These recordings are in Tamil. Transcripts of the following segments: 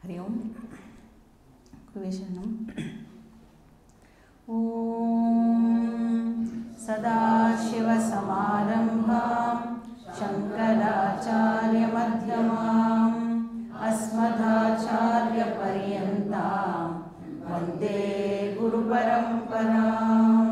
हरि ओम् गुरुवेशरणम् ॐ सदाशिवसमारम्भां शङ्कराचार्यमध्यमाम् अस्मदाचार्यपर्यन्तां वन्दे गुरुपरम्पराम्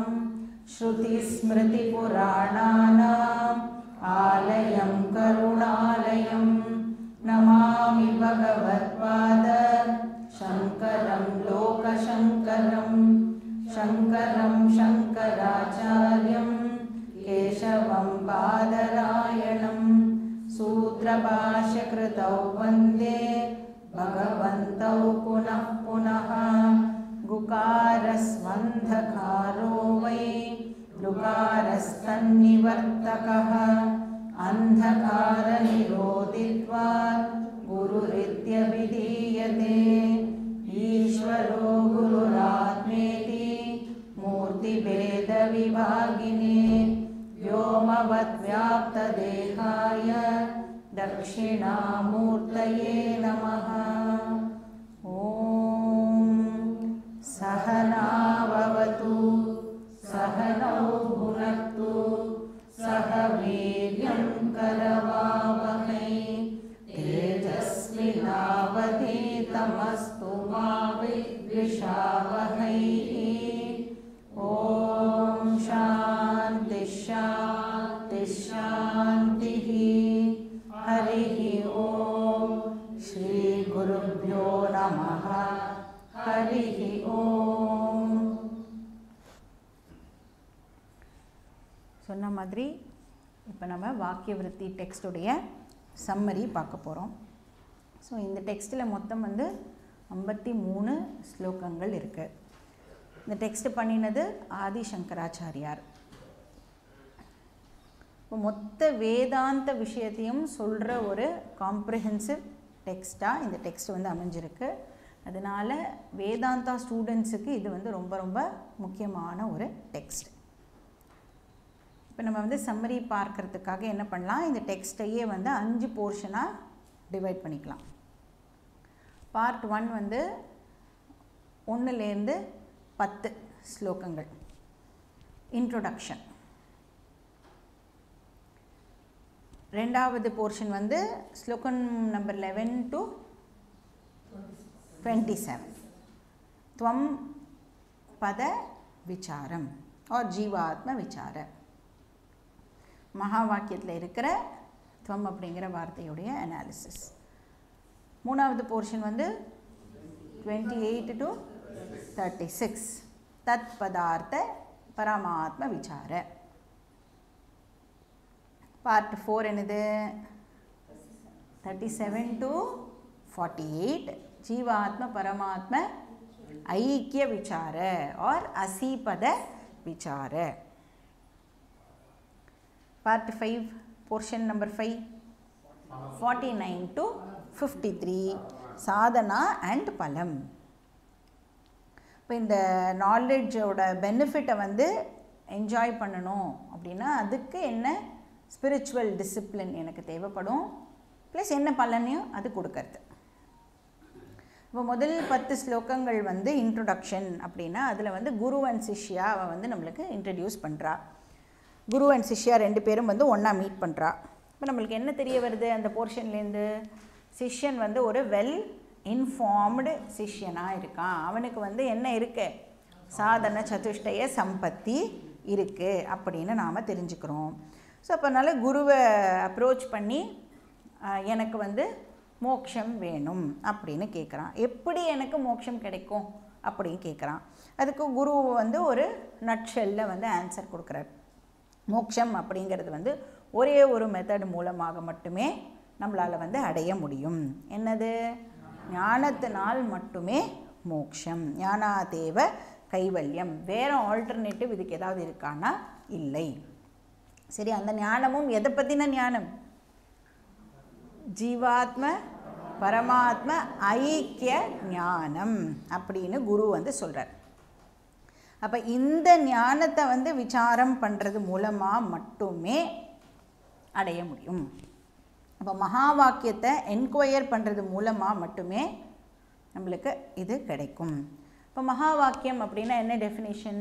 श्रुतिस्मृतिपुराणानाम् आलयं करुणालयं नमामि भगवत्पाद शङ्करं लोकशङ्करं शङ्करं शङ्कराचार्यं केशवं बादरायणं सूत्रभाष्यकृतौ वन्दे भगवन्तौ पुनः पुनः गुकारस्वन्धकारो वै लुकारस्तन्निवर्तकः अन्धकारनिरोधित्वात् गुरुरित्यभिधीयते ईश्वरो गुरुरात्मेति मूर्तिभेदविभागिने व्योमवद्व्याप्तदेहाय दक्षिणामूर्तये नमः ॐ सहनाववतु सहनौ भुनक्तु सह वीर्यं करवावहै तेजस्विनावधीतमस्तु मा विद्विषावहै ॐ शान्ति शान्ति शान्तिः हरिः ॐ श्रीगुरुभ्यो नमः हरिः ॐ சொன்ன மாதிரி இப்போ நம்ம வாக்கிய விருத்தி டெக்ஸ்டுடைய சம்மரி பார்க்க போகிறோம் ஸோ இந்த டெக்ஸ்ட்டில் மொத்தம் வந்து ஐம்பத்தி மூணு ஸ்லோகங்கள் இருக்குது இந்த டெக்ஸ்ட் பண்ணினது ஆதி சங்கராச்சாரியார் இப்போ மொத்த வேதாந்த விஷயத்தையும் சொல்கிற ஒரு காம்ப்ரிஹென்சிவ் டெக்ஸ்ட்டாக இந்த டெக்ஸ்ட் வந்து அமைஞ்சிருக்கு அதனால் வேதாந்தா ஸ்டூடெண்ட்ஸுக்கு இது வந்து ரொம்ப ரொம்ப முக்கியமான ஒரு டெக்ஸ்ட் இப்போ நம்ம வந்து சம்மரி பார்க்கறதுக்காக என்ன பண்ணலாம் இந்த டெக்ஸ்ட்டையே வந்து அஞ்சு போர்ஷனாக டிவைட் பண்ணிக்கலாம் பார்ட் ஒன் வந்து ஒன்றுலேருந்து பத்து ஸ்லோகங்கள் இன்ட்ரோடக்ஷன் ரெண்டாவது போர்ஷன் வந்து ஸ்லோகம் number eleven to twenty seven துவம் பத விசாரம் ஆர் ஜீவாத்ம விசார மகா வாக்கியத்தில் இருக்கிற துவம் அப்படிங்கிற வார்த்தையுடைய அனாலிசிஸ் மூணாவது போர்ஷன் வந்து twenty eight to thirty six தத் பதார்த்த பரமாத்ம விசார பார்ட் ஃபோர் என்னது thirty seven to forty eight ஜீவாத்ம பரமாத்ம ஐக்கிய விசார ஆர் அசீபத விசார part five portion number five forty nine to fifty three சாதனா அண்ட் பலம் இப்போ இந்த நாலெட்ஜோட பெனிஃபிட்டை வந்து என்ஜாய் பண்ணணும் அப்படின்னா அதுக்கு என்ன ஸ்பிரிச்சுவல் டிசிப்ளின் எனக்கு தேவைப்படும் ப்ளஸ் என்ன பலனையும் அது கொடுக்கறது இப்போ முதல் பத்து ஸ்லோகங்கள் வந்து இன்ட்ரொடக்ஷன் அப்படின்னா அதில் வந்து குரு அண்ட் சிஷ்யா அவள் வந்து நம்மளுக்கு இன்ட்ரடியூஸ் பண்ணுறா குரு அண்ட் சிஷ்யா ரெண்டு பேரும் வந்து ஒன்றா மீட் பண்ணுறா இப்போ நம்மளுக்கு என்ன தெரிய வருது அந்த போர்ஷன்லேருந்து சிஷ்யன் வந்து ஒரு வெல் இன்ஃபார்ம்டு சிஷ்யனாக இருக்கான் அவனுக்கு வந்து என்ன இருக்கு சாதன சதுஷ்டய சம்பத்தி இருக்குது அப்படின்னு நாம் தெரிஞ்சுக்கிறோம் ஸோ அப்போனால குருவை அப்ரோச் பண்ணி எனக்கு வந்து மோக்ஷம் வேணும் அப்படின்னு கேட்குறான் எப்படி எனக்கு மோட்சம் கிடைக்கும் அப்படின்னு கேட்குறான் அதுக்கு குரு வந்து ஒரு நட்ஷெல்ல வந்து ஆன்சர் கொடுக்குறார் மோக்ஷம் அப்படிங்கிறது வந்து ஒரே ஒரு மெத்தட் மூலமாக மட்டுமே நம்மளால் வந்து அடைய முடியும் என்னது ஞானத்தினால் மட்டுமே மோக்ஷம் ஞானாதேவ கைவல்யம் வேறு ஆல்டர்னேட்டிவ் இதுக்கு ஏதாவது இருக்கான்னா இல்லை சரி அந்த ஞானமும் எதை பற்றின ஞானம் ஜீவாத்ம பரமாத்ம ஐக்கிய ஞானம் அப்படின்னு குரு வந்து சொல்கிறார் அப்போ இந்த ஞானத்தை வந்து விசாரம் பண்ணுறது மூலமாக மட்டுமே அடைய முடியும் அப்போ மகா வாக்கியத்தை என்கொயர் பண்ணுறது மூலமாக மட்டுமே நம்மளுக்கு இது கிடைக்கும் இப்போ மகா வாக்கியம் அப்படின்னா என்ன டெஃபினேஷன்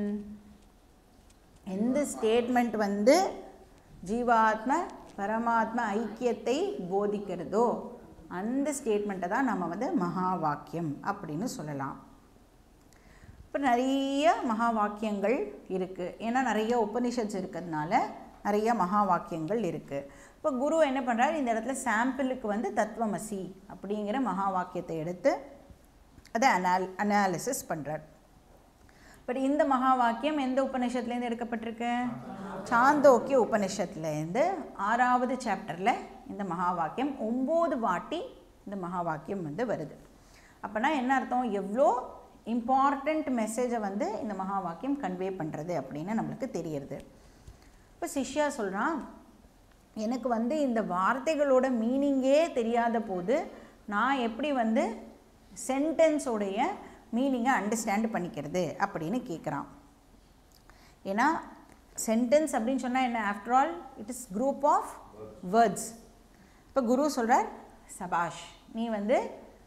எந்த ஸ்டேட்மெண்ட் வந்து ஜீவாத்ம பரமாத்ம ஐக்கியத்தை போதிக்கிறதோ அந்த ஸ்டேட்மெண்ட்டை தான் நம்ம வந்து மகா வாக்கியம் அப்படின்னு சொல்லலாம் இப்போ நிறைய மகா வாக்கியங்கள் இருக்குது ஏன்னா நிறைய உபனிஷத்ஸ் இருக்கிறதுனால நிறைய மகா வாக்கியங்கள் இருக்குது இப்போ குரு என்ன பண்ணுறாரு இந்த இடத்துல சாம்பிளுக்கு வந்து தத்துவமசி அப்படிங்கிற மகா வாக்கியத்தை எடுத்து அதை அனால் அனாலிசிஸ் பண்ணுறார் பட் இந்த மகா வாக்கியம் எந்த உபநிஷத்துலேருந்து எடுக்கப்பட்டிருக்கு சாந்தோக்கிய உபநிஷத்துலேருந்து ஆறாவது சாப்டரில் இந்த மகா வாக்கியம் ஒம்பது வாட்டி இந்த மகா வாக்கியம் வந்து வருது அப்போனா என்ன அர்த்தம் எவ்வளோ இம்பார்ட்டண்ட் மெசேஜை வந்து இந்த மகா வாக்கியம் கன்வே பண்ணுறது அப்படின்னு நம்மளுக்கு தெரியறது இப்போ சிஷ்யா சொல்கிறான் எனக்கு வந்து இந்த வார்த்தைகளோட மீனிங்கே தெரியாத போது நான் எப்படி வந்து சென்டென்ஸோடைய மீனிங்கை அண்டர்ஸ்டாண்ட் பண்ணிக்கிறது அப்படின்னு கேட்குறான் ஏன்னா சென்டென்ஸ் அப்படின்னு சொன்னால் என்ன after all it is group of words இப்போ குரு சொல்கிறார் சபாஷ் நீ வந்து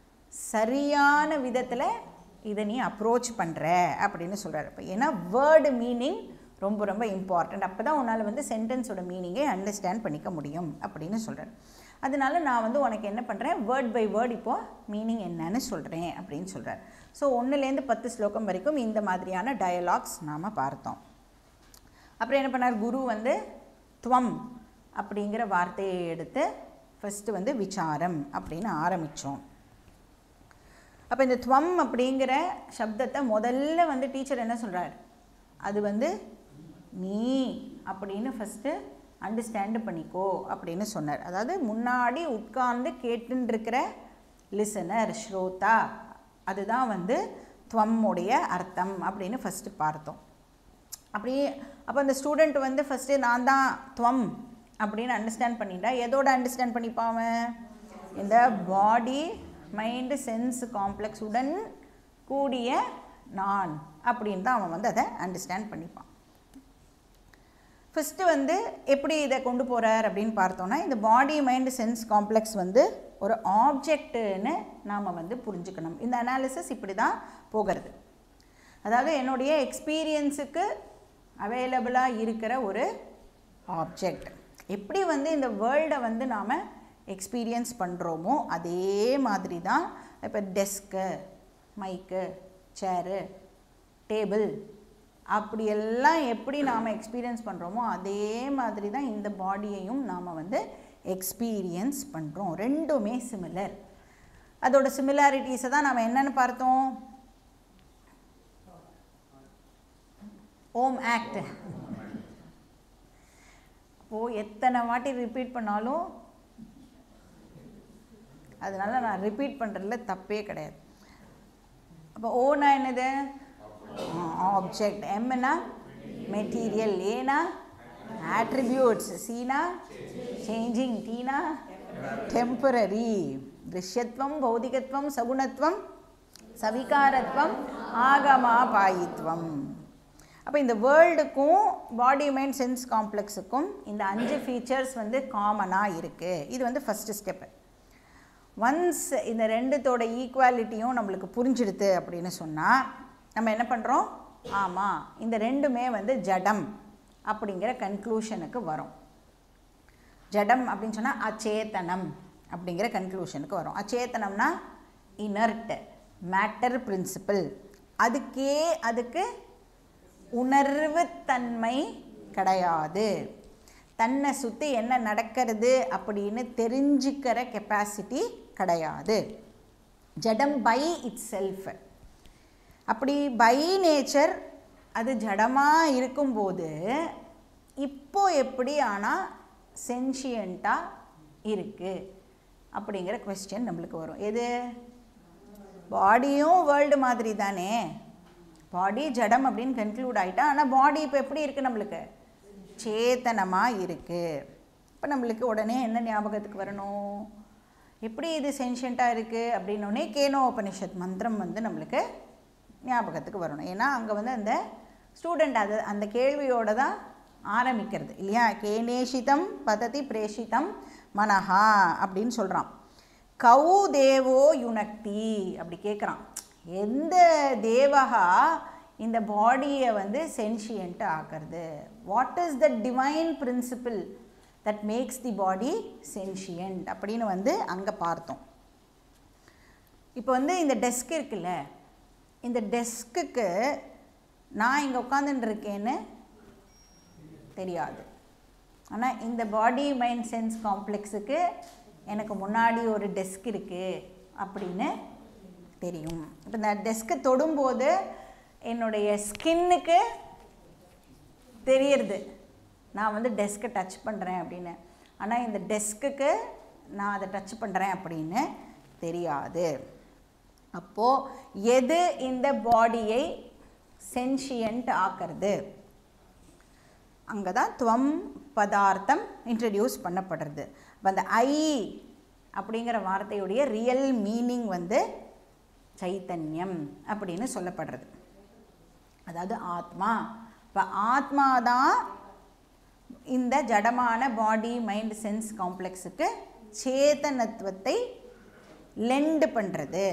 சரியான விதத்தில் இதை நீ அப்ரோச் பண்ணுற அப்படின்னு சொல்கிறார் இப்போ ஏன்னா வேர்டு மீனிங் ரொம்ப ரொம்ப இம்பார்ட்டண்ட் அப்போ தான் உன்னால் வந்து சென்டென்ஸோட மீனிங்கை அண்டர்ஸ்டாண்ட் பண்ணிக்க முடியும் அப்படின்னு சொல்கிறார் அதனால நான் வந்து உனக்கு என்ன பண்ணுறேன் வேர்ட் பை வேர்ட் இப்போது மீனிங் என்னன்னு சொல்கிறேன் அப்படின்னு சொல்கிறார் ஸோ ஒன்றுலேருந்து பத்து ஸ்லோகம் வரைக்கும் இந்த மாதிரியான டயலாக்ஸ் நாம் பார்த்தோம் அப்புறம் என்ன பண்ணார் குரு வந்து துவம் அப்படிங்கிற வார்த்தையை எடுத்து ஃபஸ்ட்டு வந்து விசாரம் அப்படின்னு ஆரம்பித்தோம் அப்போ இந்த துவம் அப்படிங்கிற சப்தத்தை முதல்ல வந்து டீச்சர் என்ன சொல்கிறார் அது வந்து நீ அப்படின்னு ஃபஸ்ட்டு அண்டர்ஸ்டாண்டு பண்ணிக்கோ அப்படின்னு சொன்னார் அதாவது முன்னாடி உட்கார்ந்து கேட்டுருக்கிற லிசனர் ஸ்ரோதா அதுதான் வந்து துவம்முடைய அர்த்தம் அப்படின்னு ஃபஸ்ட்டு பார்த்தோம் அப்படியே அப்போ அந்த ஸ்டூடெண்ட் வந்து ஃபஸ்ட்டு நான் தான் துவம் அப்படின்னு அண்டர்ஸ்டாண்ட் பண்ணிட்டா எதோட அண்டர்ஸ்டாண்ட் பண்ணிப்பான் இந்த பாடி மைண்டு சென்ஸ் காம்ப்ளெக்ஸ் உடன் கூடிய நான் அப்படின்னு தான் அவன் வந்து அதை அண்டர்ஸ்டாண்ட் பண்ணிப்பான் ஃபஸ்ட்டு வந்து எப்படி இதை கொண்டு போகிறார் அப்படின்னு பார்த்தோன்னா இந்த பாடி மைண்டு சென்ஸ் காம்ப்ளெக்ஸ் வந்து ஒரு ஆப்ஜெக்ட்டுன்னு நாம் வந்து புரிஞ்சுக்கணும் இந்த அனாலிசிஸ் இப்படி தான் போகிறது அதாவது என்னுடைய எக்ஸ்பீரியன்ஸுக்கு அவைலபிளாக இருக்கிற ஒரு ஆப்ஜெக்ட் எப்படி வந்து இந்த வேர்ல்டை வந்து நாம் எக்ஸ்பீரியன்ஸ் பண்ணுறோமோ அதே மாதிரி தான் இப்போ டெஸ்க்கு மைக்கு சேரு டேபிள் அப்படியெல்லாம் எப்படி நாம் எக்ஸ்பீரியன்ஸ் பண்ணுறோமோ அதே மாதிரி தான் இந்த பாடியையும் நாம் வந்து எக்ஸ்பீரியன்ஸ் பண்ணுறோம் ரெண்டுமே சிமிலர் அதோட சிமிலாரிட்டிஸை தான் நாம் என்னென்னு பார்த்தோம் ஓம் ஆக்ட் அப்போது எத்தனை வாட்டி ரிப்பீட் பண்ணாலும் அதனால் நான் ரிப்பீட் பண்ணுறதுல தப்பே கிடையாது அப்போ ஓனா என்னது ஆப்ஜெக்ட் எம்னா மெட்டீரியல் ஏனா ஆட்ரிபியூட்ஸ் சீனா சேஞ்சிங் டீனா டெம்பரரி திருஷ்யத்வம் பௌதிகத்வம் சகுணத்வம் சவிகாரத்வம் ஆகமாபாயித்வம் அப்போ இந்த வேர்ல்டுக்கும் பாடி மைண்ட் சென்ஸ் காம்ப்ளெக்ஸுக்கும் இந்த அஞ்சு ஃபீச்சர்ஸ் வந்து காமனாக இருக்குது இது வந்து ஃபஸ்ட்டு ஸ்டெப்பு ஒன்ஸ் இந்த ரெண்டுத்தோட ஈக்குவாலிட்டியும் நம்மளுக்கு புரிஞ்சிடுது அப்படின்னு சொன்னால் நம்ம என்ன பண்ணுறோம் ஆமாம் இந்த ரெண்டுமே வந்து ஜடம் அப்படிங்கிற கன்க்ளூஷனுக்கு வரும் ஜடம் அப்படின்னு சொன்னால் அச்சேதனம் அப்படிங்கிற கன்க்ளூஷனுக்கு வரும் அச்சேதனம்னா இனர்ட் மேட்டர் பிரின்சிபிள் அதுக்கே அதுக்கு உணர்வுத்தன்மை கிடையாது தன்னை சுற்றி என்ன நடக்கிறது அப்படின்னு தெரிஞ்சுக்கிற கெப்பாசிட்டி கிடையாது ஜடம் பை இட் செல்ஃப் அப்படி பை நேச்சர் அது ஜடமாக இருக்கும்போது இப்போ எப்படி ஆனால் சென்ஷியண்ட்டாக இருக்குது அப்படிங்கிற கொஸ்டின் நம்மளுக்கு வரும் எது பாடியும் வேர்ல்டு மாதிரி தானே பாடி ஜடம் அப்படின்னு கன்க்ளூட் ஆகிட்டா ஆனால் பாடி இப்போ எப்படி இருக்குது நம்மளுக்கு சேத்தனமாக இருக்குது இப்போ நம்மளுக்கு உடனே என்ன ஞாபகத்துக்கு வரணும் எப்படி இது சென்ஷியண்ட்டாக இருக்குது அப்படின்னோடனே கேனோ உபனிஷத் மந்திரம் வந்து நம்மளுக்கு ஞாபகத்துக்கு வரணும் ஏன்னா அங்கே வந்து அந்த ஸ்டூடெண்ட் அது அந்த கேள்வியோடு தான் ஆரம்பிக்கிறது இல்லையா கேனேஷிதம் பததி பிரேஷிதம் மனஹா அப்படின்னு சொல்கிறான் கவு தேவோ யுனக்தி அப்படி கேட்குறான் எந்த தேவகா இந்த பாடியை வந்து சென்ஷியன்ட் ஆக்கிறது what is the divine principle that makes the body sentient அப்படின்னு வந்து அங்கே பார்த்தோம் இப்போ வந்து இந்த டெஸ்க் இருக்குல்ல இந்த டெஸ்க்குக்கு நான் இங்கே உட்காந்துட்டு இருக்கேன்னு தெரியாது ஆனால் இந்த பாடி மைண்ட் சென்ஸ் காம்ப்ளெக்ஸுக்கு எனக்கு முன்னாடி ஒரு டெஸ்க் இருக்குது அப்படின்னு தெரியும் இப்போ இந்த டெஸ்க்கை தொடும்போது என்னுடைய ஸ்கின்னுக்கு தெரியறது நான் வந்து டெஸ்க்கை டச் பண்ணுறேன் அப்படின்னு ஆனால் இந்த டெஸ்க்குக்கு நான் அதை டச் பண்ணுறேன் அப்படின்னு தெரியாது அப்போது எது இந்த பாடியை சென்ஷியன்ட் ஆக்கிறது அங்கே தான் துவம் பதார்த்தம் இன்ட்ரடியூஸ் பண்ணப்படுறது அப்போ அந்த ஐ அப்படிங்கிற வார்த்தையுடைய ரியல் மீனிங் வந்து சைத்தன்யம் அப்படின்னு சொல்லப்படுறது அதாவது ஆத்மா இப்போ ஆத்மா தான் இந்த ஜடமான பாடி மைண்ட் சென்ஸ் காம்ப்ளெக்ஸுக்கு சேதனத்துவத்தை லெண்டு பண்ணுறது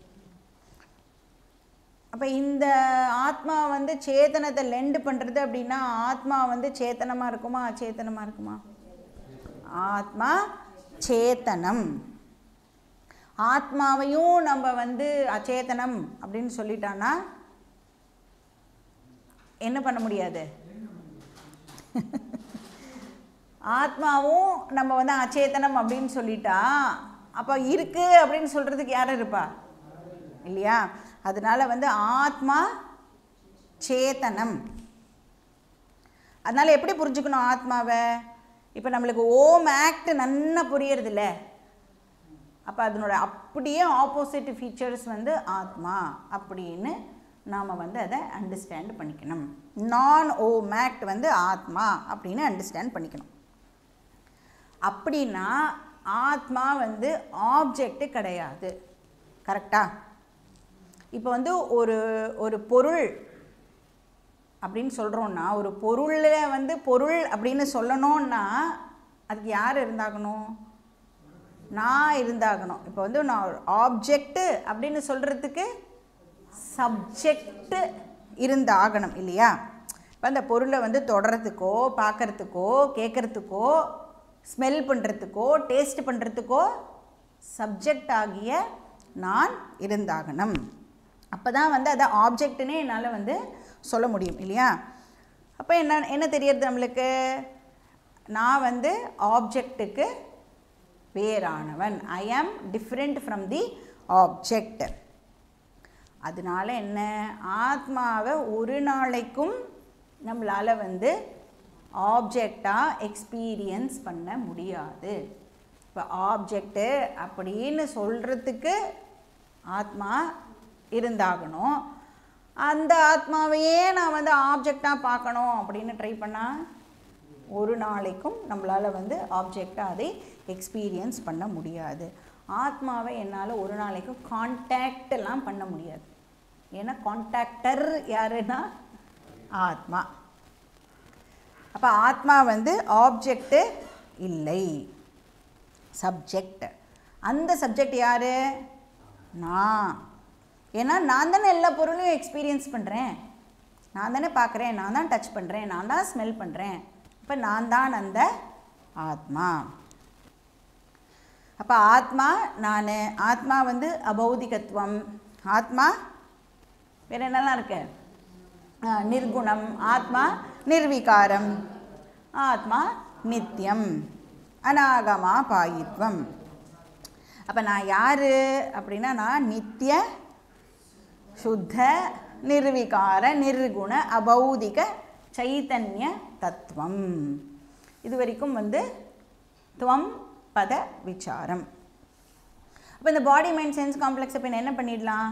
அப்போ இந்த ஆத்மா வந்து சேத்தனத்தை லெண்டு பண்ணுறது அப்படின்னா ஆத்மா வந்து சேத்தனமாக இருக்குமா அச்சேத்தனமாக இருக்குமா ஆத்மா சேத்தனம் ஆத்மாவையும் நம்ம வந்து அச்சேதனம் அப்படின்னு சொல்லிட்டான்னா என்ன பண்ண முடியாது ஆத்மாவும் நம்ம வந்து அச்சேதனம் அப்படின்னு சொல்லிட்டா அப்போ இருக்குது அப்படின்னு சொல்கிறதுக்கு யார் இருப்பா இல்லையா அதனால வந்து ஆத்மா சேத்தனம் அதனால் எப்படி புரிஞ்சுக்கணும் ஆத்மாவை இப்போ நம்மளுக்கு ஓம் ஆக்ட் நன்னா புரியறதில்ல அப்போ அதனோட அப்படியே ஆப்போசிட் ஃபீச்சர்ஸ் வந்து ஆத்மா அப்படின்னு நாம் வந்து அதை அண்டர்ஸ்டாண்ட் பண்ணிக்கணும் நான் ஓம் ஆக்ட் வந்து ஆத்மா அப்படின்னு அண்டர்ஸ்டாண்ட் பண்ணிக்கணும் அப்படின்னா ஆத்மா வந்து ஆப்ஜெக்ட் கிடையாது கரெக்டாக இப்போ வந்து ஒரு ஒரு பொருள் அப்படின்னு சொல்கிறோன்னா ஒரு பொருளில் வந்து பொருள் அப்படின்னு சொல்லணும்னா அதுக்கு யார் இருந்தாகணும் நான் இருந்தாகணும் இப்போ வந்து நான் ஆப்ஜெக்ட்டு அப்படின்னு சொல்கிறதுக்கு சப்ஜெக்ட்டு இருந்தாகணும் இல்லையா இப்போ அந்த பொருளை வந்து தொடறதுக்கோ பார்க்குறதுக்கோ கேட்குறதுக்கோ ஸ்மெல் பண்ணுறதுக்கோ டேஸ்ட் பண்ணுறதுக்கோ சப்ஜெக்ட் ஆகிய நான் இருந்தாகணும் அப்போ தான் வந்து அதை ஆப்ஜெக்ட்னே என்னால் வந்து சொல்ல முடியும் இல்லையா அப்போ என்ன என்ன தெரியறது நம்மளுக்கு நான் வந்து ஆப்ஜெக்ட்டுக்கு வேறானவன் ஐ ஆம் டிஃப்ரெண்ட் ஃப்ரம் தி ஆப்ஜெக்ட் அதனால என்ன ஆத்மாவை ஒரு நாளைக்கும் நம்மளால் வந்து ஆப்ஜெக்டாக எக்ஸ்பீரியன்ஸ் பண்ண முடியாது இப்போ ஆப்ஜெக்ட்டு அப்படின்னு சொல்கிறதுக்கு ஆத்மா இருந்தாகணும் அந்த ஆத்மாவையே நான் வந்து ஆப்ஜெக்டாக பார்க்கணும் அப்படின்னு ட்ரை பண்ணால் ஒரு நாளைக்கும் நம்மளால் வந்து ஆப்ஜெக்டாக அதை எக்ஸ்பீரியன்ஸ் பண்ண முடியாது ஆத்மாவை என்னால் ஒரு நாளைக்கும் கான்டாக்ட் எல்லாம் பண்ண முடியாது ஏன்னா கான்டாக்டர் யாருன்னா ஆத்மா அப்போ ஆத்மா வந்து ஆப்ஜெக்ட்டு இல்லை சப்ஜெக்ட் அந்த சப்ஜெக்ட் யார் நான் ஏன்னா நான் தானே எல்லா பொருளையும் எக்ஸ்பீரியன்ஸ் பண்ணுறேன் நான் தானே பார்க்குறேன் நான் தான் டச் பண்ணுறேன் நான் தான் ஸ்மெல் பண்ணுறேன் இப்போ நான் தான் அந்த ஆத்மா அப்போ ஆத்மா நான் ஆத்மா வந்து அபௌதிகத்துவம் ஆத்மா வேறு என்னெல்லாம் இருக்கு ஆ, நிர்குணம் ஆத்மா நிர்விகாரம் ஆத்மா நித்தியம் அநாகமா பாயித்வம் அப்போ நான் யார் அப்படின்னா நான் நித்திய சுத்த நிர்விகார நிர்குண அபௌதிக சைத்தன்ய தத்துவம் இது வரைக்கும் வந்து துவம் பத விசாரம் அப்போ இந்த பாடி மைண்ட் சென்ஸ் காம்ப்ளெக்ஸ் இப்போ என்ன பண்ணிடலாம்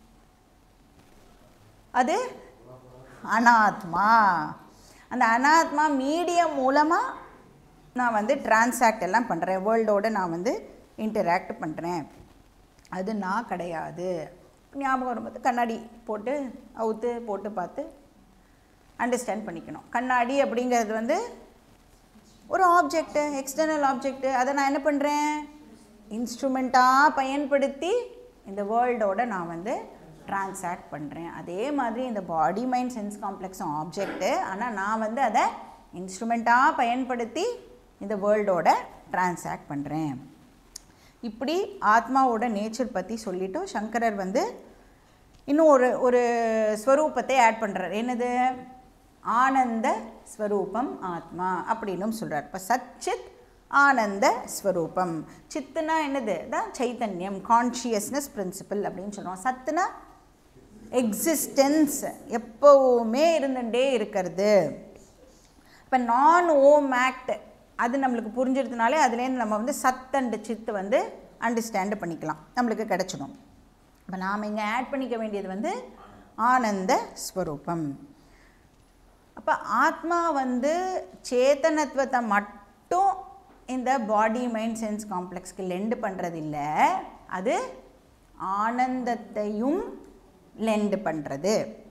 அது அனாத்மா அந்த அனாத்மா மீடியம் மூலமாக நான் வந்து டிரான்சாக்ட் எல்லாம் பண்ணுறேன் வேர்ல்டோடு நான் வந்து இன்டராக்ட் பண்ணுறேன் அது நான் கிடையாது ஞாபகம் வரும்போது கண்ணாடி போட்டு அவுத்து போட்டு பார்த்து அண்டர்ஸ்டாண்ட் பண்ணிக்கணும் கண்ணாடி அப்படிங்கிறது வந்து ஒரு ஆப்ஜெக்ட்டு எக்ஸ்டர்னல் ஆப்ஜெக்ட்டு அதை நான் என்ன பண்ணுறேன் இன்ஸ்ட்ருமெண்ட்டாக பயன்படுத்தி இந்த வேர்ல்டோட நான் வந்து ட்ரான்சாக்ட் பண்ணுறேன் அதே மாதிரி இந்த பாடி மைண்ட் சென்ஸ் காம்ப்ளெக்ஸும் ஆப்ஜெக்ட்டு ஆனால் நான் வந்து அதை இன்ஸ்ட்ருமெண்ட்டாக பயன்படுத்தி இந்த வேர்ல்டோட ட்ரான்சாக்ட் பண்ணுறேன் இப்படி ஆத்மாவோட நேச்சர் பற்றி சொல்லிட்டு சங்கரர் வந்து இன்னும் ஒரு ஒரு ஸ்வரூபத்தை ஆட் பண்ணுறார் என்னது ஆனந்த ஸ்வரூபம் ஆத்மா அப்படின்னும் சொல்கிறார் இப்போ சச்சித் ஆனந்த ஸ்வரூபம் சித்துனா என்னது தான் சைத்தன்யம் கான்ஷியஸ்னஸ் பிரின்சிபல் அப்படின்னு சொல்கிறோம் சத்துனா எக்ஸிஸ்டன்ஸ் எப்போவுமே இருந்துகிட்டே இருக்கிறது இப்போ நான் ஓம் ஆக்ட் அது நம்மளுக்கு புரிஞ்சிருந்தனாலே அதுலேருந்து நம்ம வந்து சத் அண்ட் சித்து வந்து அண்டர்ஸ்டாண்டு பண்ணிக்கலாம் நம்மளுக்கு கிடச்சிடும் இப்போ நாம் இங்கே ஆட் பண்ணிக்க வேண்டியது வந்து ஆனந்த ஸ்வரூபம் அப்போ ஆத்மா வந்து சேத்தனத்துவத்தை மட்டும் இந்த பாடி மைண்ட் சென்ஸ் காம்ப்ளெக்ஸ்க்கு லெண்டு பண்ணுறதில்ல அது ஆனந்தத்தையும் லெண்டு பண்ணுறது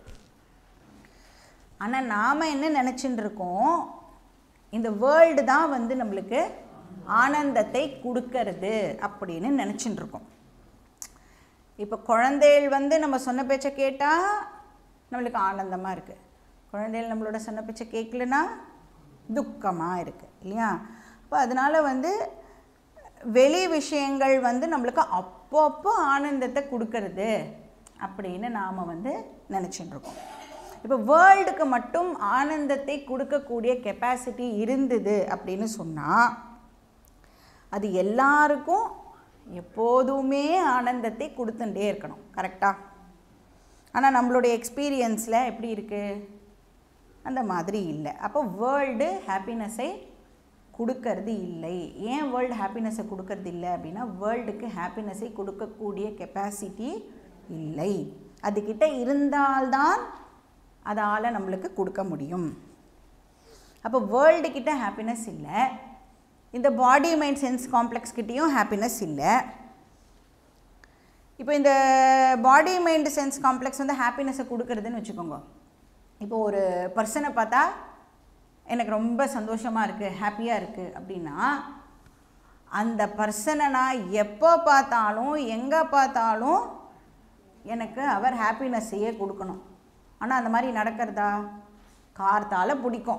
ஆனால் நாம் என்ன நினச்சின்னு இருக்கோம் இந்த வேர்ல்டு தான் வந்து நம்மளுக்கு ஆனந்தத்தை கொடுக்கறது அப்படின்னு நினச்சின்னு இருக்கோம் இப்போ குழந்தைகள் வந்து நம்ம சொன்ன பேச்சை கேட்டால் நம்மளுக்கு ஆனந்தமாக இருக்குது குழந்தைகள் நம்மளோட சொன்ன பேச்சை கேட்கலனா துக்கமாக இருக்குது இல்லையா அப்போ அதனால் வந்து வெளி விஷயங்கள் வந்து நம்மளுக்கு அப்போ அப்போ ஆனந்தத்தை கொடுக்கறது அப்படின்னு நாம் வந்து நினச்சிட்டு இருக்கோம் இப்போ வேர்ல்டுக்கு மட்டும் ஆனந்தத்தை கொடுக்கக்கூடிய கெப்பாசிட்டி இருந்தது அப்படின்னு சொன்னால் அது எல்லாருக்கும் எப்போதுமே ஆனந்தத்தை கொடுத்துட்டே இருக்கணும் கரெக்டாக ஆனால் நம்மளுடைய எக்ஸ்பீரியன்ஸில் எப்படி இருக்குது அந்த மாதிரி இல்லை அப்போ வேர்ல்டு ஹாப்பினஸை கொடுக்கறது இல்லை ஏன் வேர்ல்டு ஹாப்பினஸை கொடுக்கறது இல்லை அப்படின்னா வேர்ல்டுக்கு ஹாப்பினஸை கொடுக்கக்கூடிய கெப்பாசிட்டி இல்லை அதுக்கிட்ட இருந்தால்தான் அதால் நம்மளுக்கு கொடுக்க முடியும் அப்போ வேர்ல்டு கிட்ட ஹாப்பினஸ் இல்லை இந்த பாடி மைண்ட் சென்ஸ் காம்ப்ளெக்ஸ் கிட்டேயும் ஹாப்பினஸ் இல்லை இப்போ இந்த பாடி மைண்ட் சென்ஸ் காம்ப்ளெக்ஸ் வந்து ஹாப்பினஸை கொடுக்குறதுன்னு வச்சுக்கோங்க இப்போ ஒரு பர்சனை பார்த்தா எனக்கு ரொம்ப சந்தோஷமாக இருக்குது ஹாப்பியாக இருக்குது அப்படின்னா அந்த பர்சனை நான் எப்போ பார்த்தாலும் எங்கே பார்த்தாலும் எனக்கு அவர் ஹாப்பினஸ்ஸையே கொடுக்கணும் ஆனால் அந்த மாதிரி நடக்கிறதா கார்த்தால் பிடிக்கும்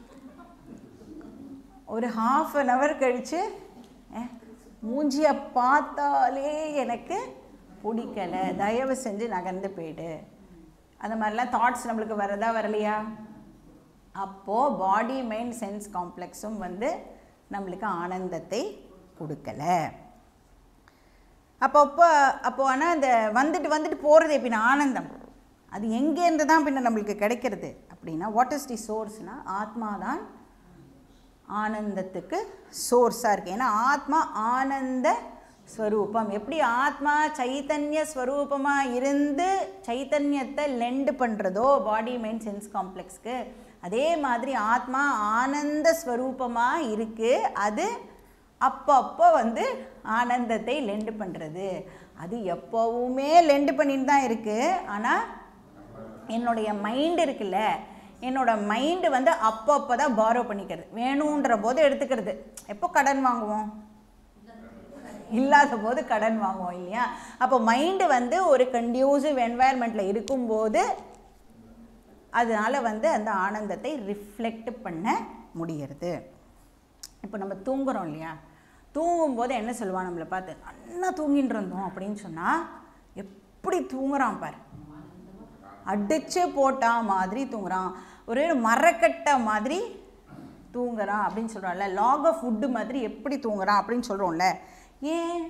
ஒரு ஹாஃப் அன் ஹவர் கழித்து மூஞ்சியை பார்த்தாலே எனக்கு பிடிக்கலை தயவு செஞ்சு நகர்ந்து போயிடு அந்த மாதிரிலாம் தாட்ஸ் நம்மளுக்கு வரதா வரலையா அப்போது பாடி மைண்ட் சென்ஸ் காம்ப்ளெக்ஸும் வந்து நம்மளுக்கு ஆனந்தத்தை கொடுக்கல அப்போ அப்போ அப்போ ஆனால் அந்த வந்துட்டு வந்துட்டு போகிறது எப்படின்னா ஆனந்தம் அது எங்கேருந்து தான் பின்ன நம்மளுக்கு கிடைக்கிறது அப்படின்னா வாட் இஸ் தி சோர்ஸ்னா ஆத்மா தான் ஆனந்தத்துக்கு சோர்ஸாக இருக்குது ஏன்னா ஆத்மா ஆனந்த ஸ்வரூபம் எப்படி ஆத்மா சைத்தன்ய ஸ்வரூபமாக இருந்து சைத்தன்யத்தை லெண்டு பண்ணுறதோ பாடி மைண்ட் சென்ஸ் காம்ப்ளெக்ஸ்க்கு அதே மாதிரி ஆத்மா ஆனந்த ஸ்வரூபமாக இருக்குது அது அப்பப்போ வந்து ஆனந்தத்தை லெண்டு பண்ணுறது அது எப்போவுமே லெண்டு பண்ணிட்டு தான் இருக்குது ஆனால் என்னுடைய மைண்டு இருக்குல்ல என்னோட மைண்டு வந்து அப்பப்போ தான் பாரோ பண்ணிக்கிறது வேணுன்ற போது எடுத்துக்கிறது எப்போ கடன் வாங்குவோம் இல்லாத போது கடன் வாங்குவோம் இல்லையா அப்போ மைண்டு வந்து ஒரு கண்டியூசிவ் என்வாயர்மெண்ட்டில் இருக்கும்போது அதனால் வந்து அந்த ஆனந்தத்தை ரிஃப்ளெக்ட் பண்ண முடியறது இப்போ நம்ம தூங்குறோம் இல்லையா தூங்கும்போது என்ன சொல்லுவான் நம்மளை பார்த்து நல்லா தூங்கிட்டு இருந்தோம் அப்படின்னு சொன்னால் எப்படி தூங்குறான் பாரு அடிச்சு போட்டா மாதிரி தூங்குறான் ஒரு மரக்கட்டை மாதிரி தூங்குறான் அப்படின்னு சொல்கிறான்ல லாக் ஆஃப் ஃபுட்டு மாதிரி எப்படி தூங்குறான் அப்படின்னு சொல்கிறோம்ல ஏன்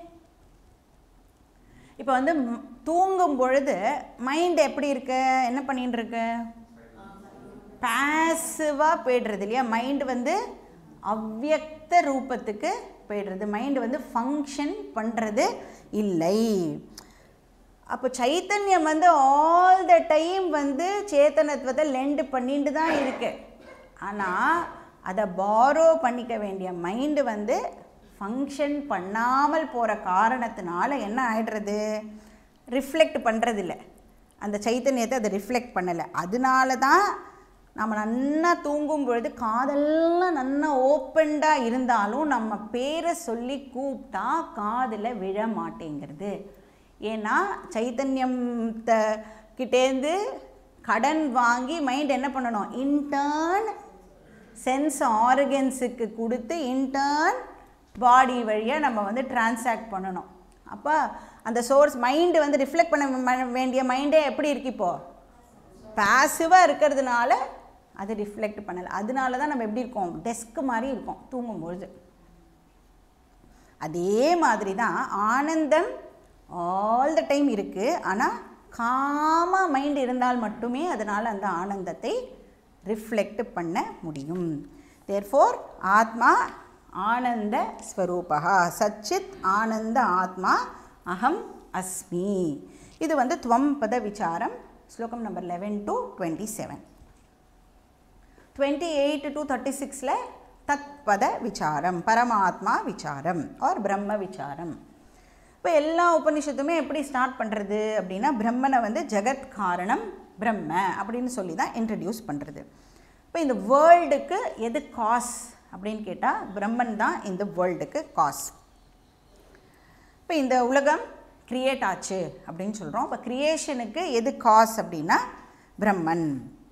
இப்போ வந்து ம்- தூங்கும் பொழுது மைண்ட் எப்படி இருக்கு என்ன பண்ணிட்டு இருக்கு பாசிவாக போய்டுறது இல்லையா மைண்டு வந்து அவ்யக்த ரூபத்துக்கு போய்டுறது மைண்டு வந்து ஃபங்க்ஷன் பண்ணுறது இல்லை அப்போ சைத்தன்யம் வந்து ஆல் த டைம் வந்து சேத்தனத்துவத்தை லெண்டு பண்ணிட்டு தான் இருக்கு ஆனால் அதை பாரோ பண்ணிக்க வேண்டிய மைண்டு வந்து ஃபங்க்ஷன் பண்ணாமல் போகிற காரணத்தினால என்ன ஆயிடுறது ரிஃப்ளெக்ட் பண்ணுறதில்ல அந்த சைத்தன்யத்தை அதை ரிஃப்ளெக்ட் பண்ணலை அதனால தான் நம்ம நன்னா தூங்கும் பொழுது காதெல்லாம் நன்னா ஓப்பன்டாக இருந்தாலும் நம்ம பேரை சொல்லி கூப்பிட்டா காதில் விழ மாட்டேங்கிறது ஏன்னா சைத்தன்யத்தை கிட்டேருந்து கடன் வாங்கி மைண்ட் என்ன பண்ணணும் இன்டர்ன் சென்ஸ் ஆர்கன்ஸுக்கு கொடுத்து இன்டர்ன் பாடி வழியாக நம்ம வந்து டிரான்சாக்ட் பண்ணணும் அப்போ அந்த சோர்ஸ் மைண்டு வந்து ரிஃப்ளெக்ட் பண்ண ம- வேண்டிய மைண்டே எப்படி இருக்கு இப்போது பாசிவாக இருக்கிறதுனால அது ரிஃப்ளெக்ட் பண்ணலை அதனால தான் நம்ம எப்படி இருக்கோம் டெஸ்க் மாதிரி இருக்கோம் தூங்கும்பொழுது அதே மாதிரி தான் ஆனந்தம் ஆல் த டைம் இருக்குது ஆனால் காமா மைண்ட் இருந்தால் மட்டுமே அதனால் அந்த ஆனந்தத்தை ரிஃப்ளெக்ட் பண்ண முடியும் தேர்ஃபோர் ஆத்மா ஆனந்த ஸ்வரூபா சச்சித் ஆனந்த ஆத்மா அகம் அஸ்மி இது வந்து துவம் பத விசாரம் ஸ்லோகம் number eleven to twenty seven twenty eight to thirty சிக்ஸில் தத்பத விசாரம் பரமாத்மா விசாரம் ஆர் பிரம்ம விசாரம் இப்போ எல்லா உபனிஷத்துமே எப்படி ஸ்டார்ட் பண்ணுறது அப்படின்னா பிரம்மனை வந்து ஜெகத் காரணம் பிரம்ம அப்படின்னு சொல்லி தான் இன்ட்ரடியூஸ் பண்ணுறது இப்போ இந்த வேர்ல்டுக்கு எது காஸ் அப்படின்னு கேட்டால் பிரம்மன் தான் இந்த வேர்ல்டுக்கு காஸ் இப்போ இந்த உலகம் கிரியேட் ஆச்சு அப்படின்னு சொல்கிறோம் இப்போ கிரியேஷனுக்கு எது காஸ் அப்படின்னா பிரம்மன்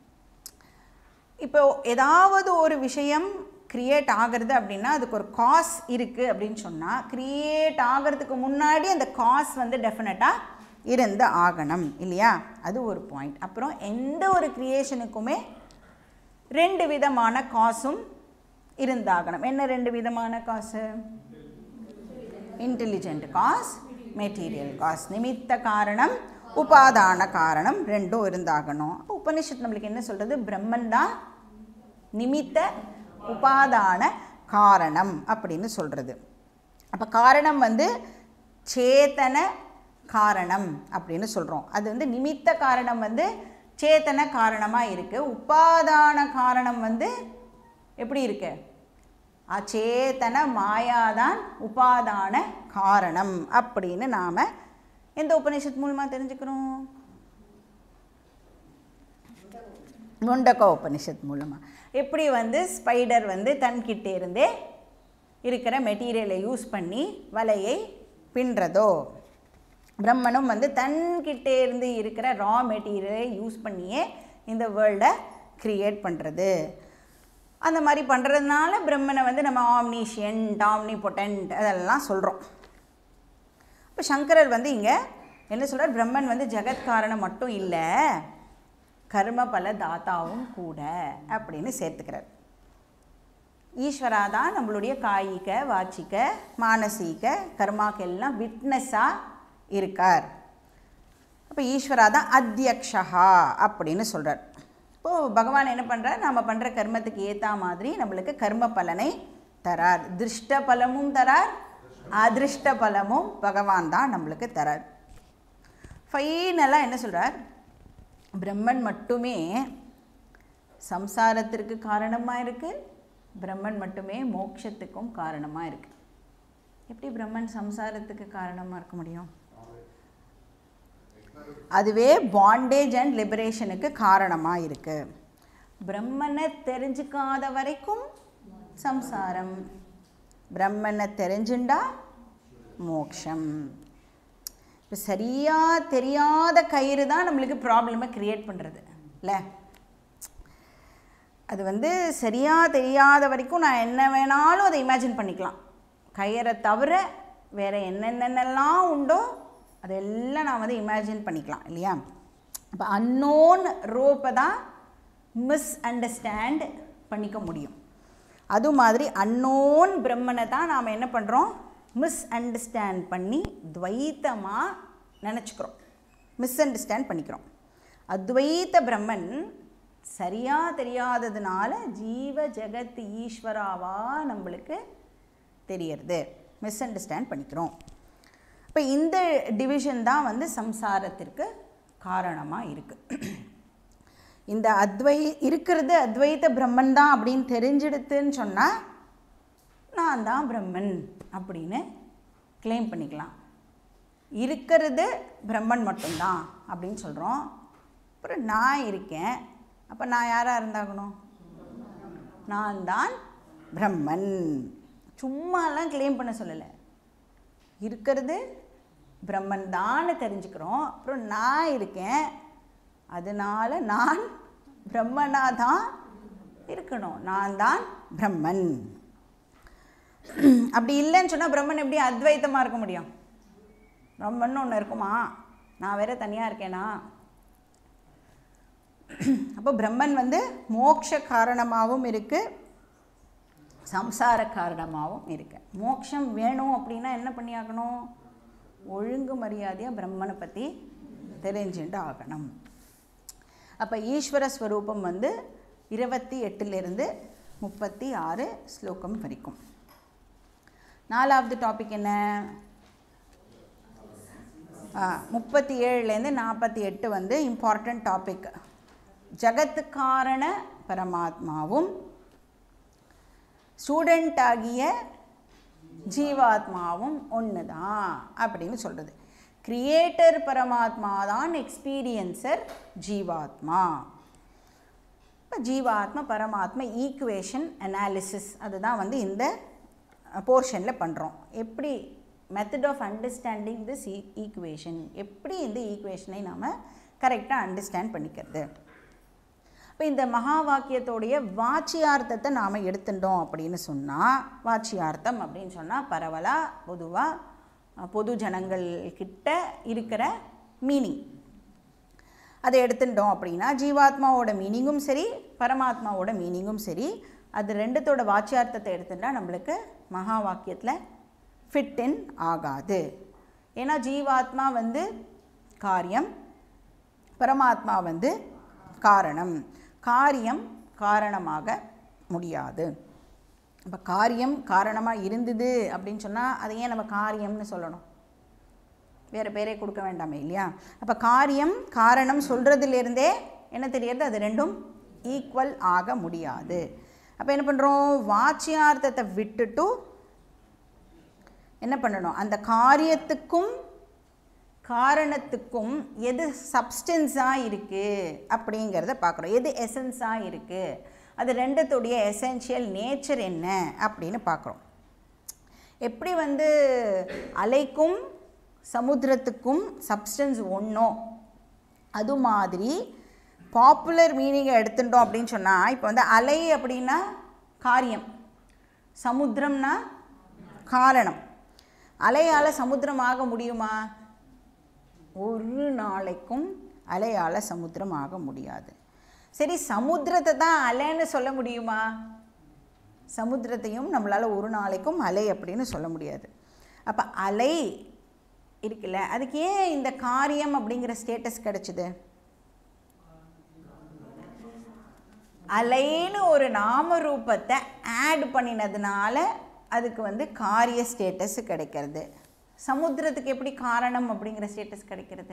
இப்போ ஏதாவது ஒரு விஷயம் கிரியேட் ஆகிறது அப்படின்னா அதுக்கு ஒரு காஸ் இருக்குது அப்படின்னு சொன்னால் கிரியேட் ஆகிறதுக்கு முன்னாடி அந்த காஸ் வந்து டெஃபினட்டாக இருந்து ஆகணும் இல்லையா அது ஒரு பாயிண்ட் அப்புறம் எந்த ஒரு கிரியேஷனுக்குமே ரெண்டு விதமான காசும் இருந்தாகணும் என்ன ரெண்டு விதமான காசு இன்டெலிஜென்ட் காஸ் மெட்டீரியல் காஸ் நிமித்த காரணம் உபாதான காரணம் ரெண்டும் இருந்தாகணும் அப்ப உபனிஷத் நம்மளுக்கு என்ன சொல்கிறது பிரம்மன் தான் நிமித்த உபாதான காரணம் அப்படின்னு சொல்கிறது அப்போ காரணம் வந்து சேத்தன காரணம் அப்படின்னு சொல்கிறோம் அது வந்து நிமித்த காரணம் வந்து சேத்தன காரணமாக இருக்குது உபாதான காரணம் வந்து எப்படி இருக்கு அச்சேதன மாயாதான் உபாதான காரணம் அப்படின்னு நாம் எந்த உபநிஷத் மூலமாக தெரிஞ்சுக்கிறோம் முண்டக உபனிஷத் மூலமாக எப்படி வந்து ஸ்பைடர் வந்து தன்கிட்ட இருந்தே இருக்கிற மெட்டீரியலை யூஸ் பண்ணி வலையை பின்றதோ பிரம்மனும் வந்து தன்கிட்டே இருந்து இருக்கிற ரா மெட்டீரியலை யூஸ் பண்ணியே இந்த வேர்ல்டை க்ரியேட் பண்ணுறது அந்த மாதிரி பண்ணுறதுனால பிரம்மனை வந்து நம்ம ஆம்னிஷியன்ட் ஆம்னி பொட்டன்ட் அதெல்லாம் சொல்கிறோம் இப்போ சங்கரர் வந்து இங்கே என்ன சொல்றார் பிரம்மன் வந்து ஜெகத் காரணம் மட்டும் இல்லை கர்ம பல தாத்தாவும் கூட அப்படின்னு சேர்த்துக்கிறார் ஈஸ்வரா தான் நம்மளுடைய காயிக வாச்சிக்க மானசீக கர்மாக்கெல்லாம் விட்னஸாக இருக்கார் அப்போ ஈஸ்வரா தான் அத்தியக்ஷா அப்படின்னு சொல்கிறார் இப்போது பகவான் என்ன பண்ணுறார் நம்ம பண்ணுற கர்மத்துக்கு ஏற்ற மாதிரி நம்மளுக்கு கர்ம பலனை தரார் திருஷ்ட பலமும் தரார் அதிருஷ்ட பலமும் பகவான் தான் நம்மளுக்கு தரார் ஃபைனலாக என்ன சொல்கிறார் பிரம்மன் மட்டுமே சம்சாரத்திற்கு காரணமாக இருக்குது பிரம்மன் மட்டுமே மோட்சத்துக்கும் காரணமாக இருக்குது எப்படி பிரம்மன் சம்சாரத்துக்கு காரணமாக இருக்க முடியும் அதுவே பாண்டேஜ் அண்ட் லிபரேஷனுக்கு காரணமாக இருக்குது பிரம்மனை தெரிஞ்சுக்காத வரைக்கும் சம்சாரம் பிரம்மனை தெரிஞ்சுண்டா மோக்ஷம் இப்போ சரியாக தெரியாத கயிறு தான் நம்மளுக்கு ப்ராப்ளமை க்ரியேட் பண்ணுறது இல்லை அது வந்து சரியாக தெரியாத வரைக்கும் நான் என்ன வேணாலும் அதை இமேஜின் பண்ணிக்கலாம் கயிறை தவிர வேறு என்னென்னலாம் உண்டோ அதெல்லாம் நான் வந்து இமேஜின் பண்ணிக்கலாம் இல்லையா அப்போ அன்னோன் ரோப்பை தான் மிஸ் அண்டர்ஸ்டாண்ட் பண்ணிக்க முடியும் அது மாதிரி அன்னோன் பிரம்மனை தான் நாம் என்ன பண்ணுறோம் மிஸ் அண்டர்ஸ்டாண்ட் பண்ணி துவைத்தமாக நினச்சிக்கிறோம் மிஸ் அண்டர்ஸ்டாண்ட் பண்ணிக்கிறோம் அத்வைத்த பிரம்மன் சரியாக தெரியாததுனால ஜீவ ஜெகத் ஈஸ்வராவா நம்மளுக்கு தெரியறது மிஸ் அண்டர்ஸ்டாண்ட் பண்ணிக்கிறோம் இப்போ இந்த டிவிஷன் தான் வந்து சம்சாரத்திற்கு காரணமாக இருக்குது இந்த அத்வை இருக்கிறது அத்வைத்த பிரம்மன் தான் அப்படின்னு தெரிஞ்சிடுத்துன்னு சொன்னால் நான் தான் பிரம்மன் அப்படின்னு கிளைம் பண்ணிக்கலாம் இருக்கிறது பிரம்மன் மட்டும்தான் அப்படின்னு சொல்கிறோம் அப்புறம் நான் இருக்கேன் அப்போ நான் யாராக இருந்தாகணும் நான் தான் பிரம்மன் சும்மாலாம் க்ளைம் பண்ண சொல்லலை இருக்கிறது பிரம்மன் தான்னு தெரிஞ்சுக்கிறோம் அப்புறம் நான் இருக்கேன் அதனால் நான் பிரம்மனாக தான் இருக்கணும் நான் தான் பிரம்மன் அப்படி இல்லைன்னு சொன்னால் பிரம்மன் எப்படி அத்வைத்தமாக இருக்க முடியும் பிரம்மன் ஒன்று இருக்குமா நான் வேற தனியாக இருக்கேனா அப்போ பிரம்மன் வந்து மோட்ச காரணமாகவும் இருக்குது சம்சார காரணமாகவும் இருக்கு மோட்சம் வேணும் அப்படின்னா என்ன பண்ணியாகணும் ஒழுங்கு மரியாதையாக பிரம்மனை பற்றி தெரிஞ்சுட்டு ஆகணும் அப்போ ஈஸ்வர ஸ்வரூபம் வந்து இருபத்தி எட்டுலேருந்து முப்பத்தி ஆறு ஸ்லோகம் வரைக்கும் நாலாவது டாபிக் என்ன முப்பத்தி ஏழுலேருந்து நாற்பத்தி எட்டு வந்து இம்பார்ட்டண்ட் டாபிக் ஜகத்துக்காரண பரமாத்மாவும் ஸ்டூடெண்ட் ஆகிய ஜீவாத்மாவும் ஒன்று தான் அப்படின்னு சொல்கிறது கிரியேட்டர் பரமாத்மா தான் எக்ஸ்பீரியன்சர் ஜீவாத்மா இப்போ ஜீவாத்மா பரமாத்மா ஈக்குவேஷன் அனாலிசிஸ் அதுதான் வந்து இந்த போர்ஷனில் பண்ணுறோம் எப்படி method of understanding this equation எப்படி இந்த ஈக்குவேஷனை நாம் கரெக்டாக அண்டர்ஸ்டாண்ட் பண்ணிக்கிறது இப்போ இந்த மகா வாக்கியத்தோடைய வாச்சியார்த்தத்தை நாம் எடுத்துட்டோம் அப்படின்னு சொன்னால் வாச்சியார்த்தம் அப்படின்னு சொன்னால் பரவலாக பொதுவாக பொது ஜனங்கள் கிட்ட இருக்கிற மீனிங் அதை எடுத்துட்டோம் அப்படின்னா ஜீவாத்மாவோட மீனிங்கும் சரி பரமாத்மாவோட மீனிங்கும் சரி அது ரெண்டுத்தோட வாச்சியார்த்தத்தை எடுத்துட்டா நம்மளுக்கு மகா வாக்கியத்தில் ஃபிட் இன் ஆகாது ஏன்னா ஜீவாத்மா வந்து காரியம் பரமாத்மா வந்து காரணம் காரியம் காரணமாக முடியாது இப்போ காரியம் காரணமாக இருந்தது அப்படின்னு சொன்னால் அதை ஏன் நம்ம காரியம்னு சொல்லணும் வேறு பேரே கொடுக்க வேண்டாமே இல்லையா அப்போ காரியம் காரணம் சொல்கிறதுலேருந்தே என்ன தெரியுது அது ரெண்டும் ஈக்குவல் ஆக முடியாது அப்போ என்ன பண்ணுறோம் வாச்சியார்த்தத்தை விட்டுட்டு என்ன பண்ணணும் அந்த காரியத்துக்கும் காரணத்துக்கும் எது சப்ஸ்டன்ஸாக இருக்குது அப்படிங்கிறத பார்க்குறோம் எது எசன்ஸாக இருக்குது அது ரெண்டத்துடைய எசென்ஷியல் நேச்சர் என்ன அப்படின்னு பார்க்குறோம் எப்படி வந்து அலைக்கும் சமுத்திரத்துக்கும் சப்ஸ்டன்ஸ் ஒன்றோ அது மாதிரி பாப்புலர் மீனிங்கை எடுத்துட்டோம் அப்படின்னு சொன்னால் இப்போ வந்து அலை அப்படின்னா காரியம் சமுத்திரம்னா காரணம் அலையால் சமுத்திரம் ஆக முடியுமா ஒரு நாளைக்கும் அலையால் சமுத்திரம் ஆக முடியாது சரி சமுத்திரத்தை தான் அலைன்னு சொல்ல முடியுமா சமுத்திரத்தையும் நம்மளால் ஒரு நாளைக்கும் அலை அப்படின்னு சொல்ல முடியாது அப்போ அலை இருக்குல்ல அதுக்கு ஏன் இந்த காரியம் அப்படிங்கிற ஸ்டேட்டஸ் கிடச்சிது அலைன்னு ஒரு நாம ரூபத்தை ஆட் பண்ணினதுனால அதுக்கு வந்து காரிய ஸ்டேட்டஸ் கிடைக்கிறது சமுத்திரத்துக்கு எப்படி காரணம் அப்படிங்கிற ஸ்டேட்டஸ் கிடைக்கிறது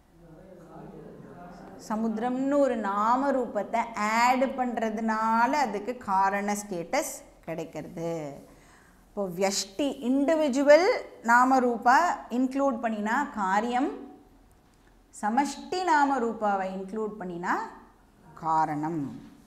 சமுத்திரம்னு ஒரு நாம ரூபத்தை ஆட் பண்ணுறதுனால அதுக்கு காரண ஸ்டேட்டஸ் கிடைக்கிறது இப்போ வியஷ்டி இண்டிவிஜுவல் நாம ரூபா இன்க்ளூட் பண்ணினா காரியம் சமஷ்டி நாம ரூபாவை இன்க்ளூட் பண்ணினா காரணம்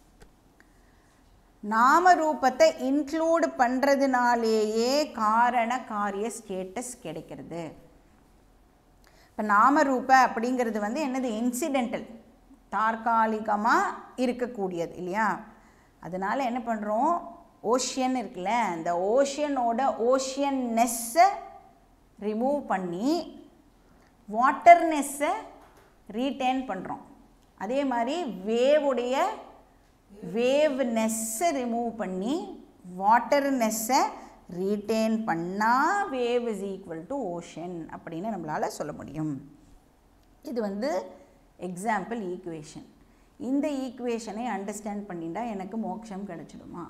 நாம ரூபத்தை இன்க்ளூட் பண்ணுறதுனாலேயே காரண காரிய ஸ்டேட்டஸ் கிடைக்கிறது இப்போ நாமரூப அப்படிங்கிறது வந்து என்னது இன்சிடென்டல் தற்காலிகமாக இருக்கக்கூடியது இல்லையா அதனால் என்ன பண்ணுறோம் ஓஷியன் இருக்குல்ல அந்த ஓஷியனோட ஓஷியன்னெஸ்ஸை ரிமூவ் பண்ணி வாட்டர்னெஸ்ஸை ரீட்டைன் பண்ணுறோம் அதே மாதிரி வேவுடைய வேவ்னெஸ்ஸை ரிமூவ் பண்ணி வாட்டர்னெஸ்ஸை ரீட்டைன் பண்ணால் wave is equal to ocean அப்படின்னு நம்மளால் சொல்ல முடியும் இது வந்து எக்ஸாம்பிள் ஈக்குவேஷன் இந்த ஈக்குவேஷனை அண்டர்ஸ்டாண்ட் பண்ணிட்டா எனக்கு மோட்சம் கிடச்சிடுமா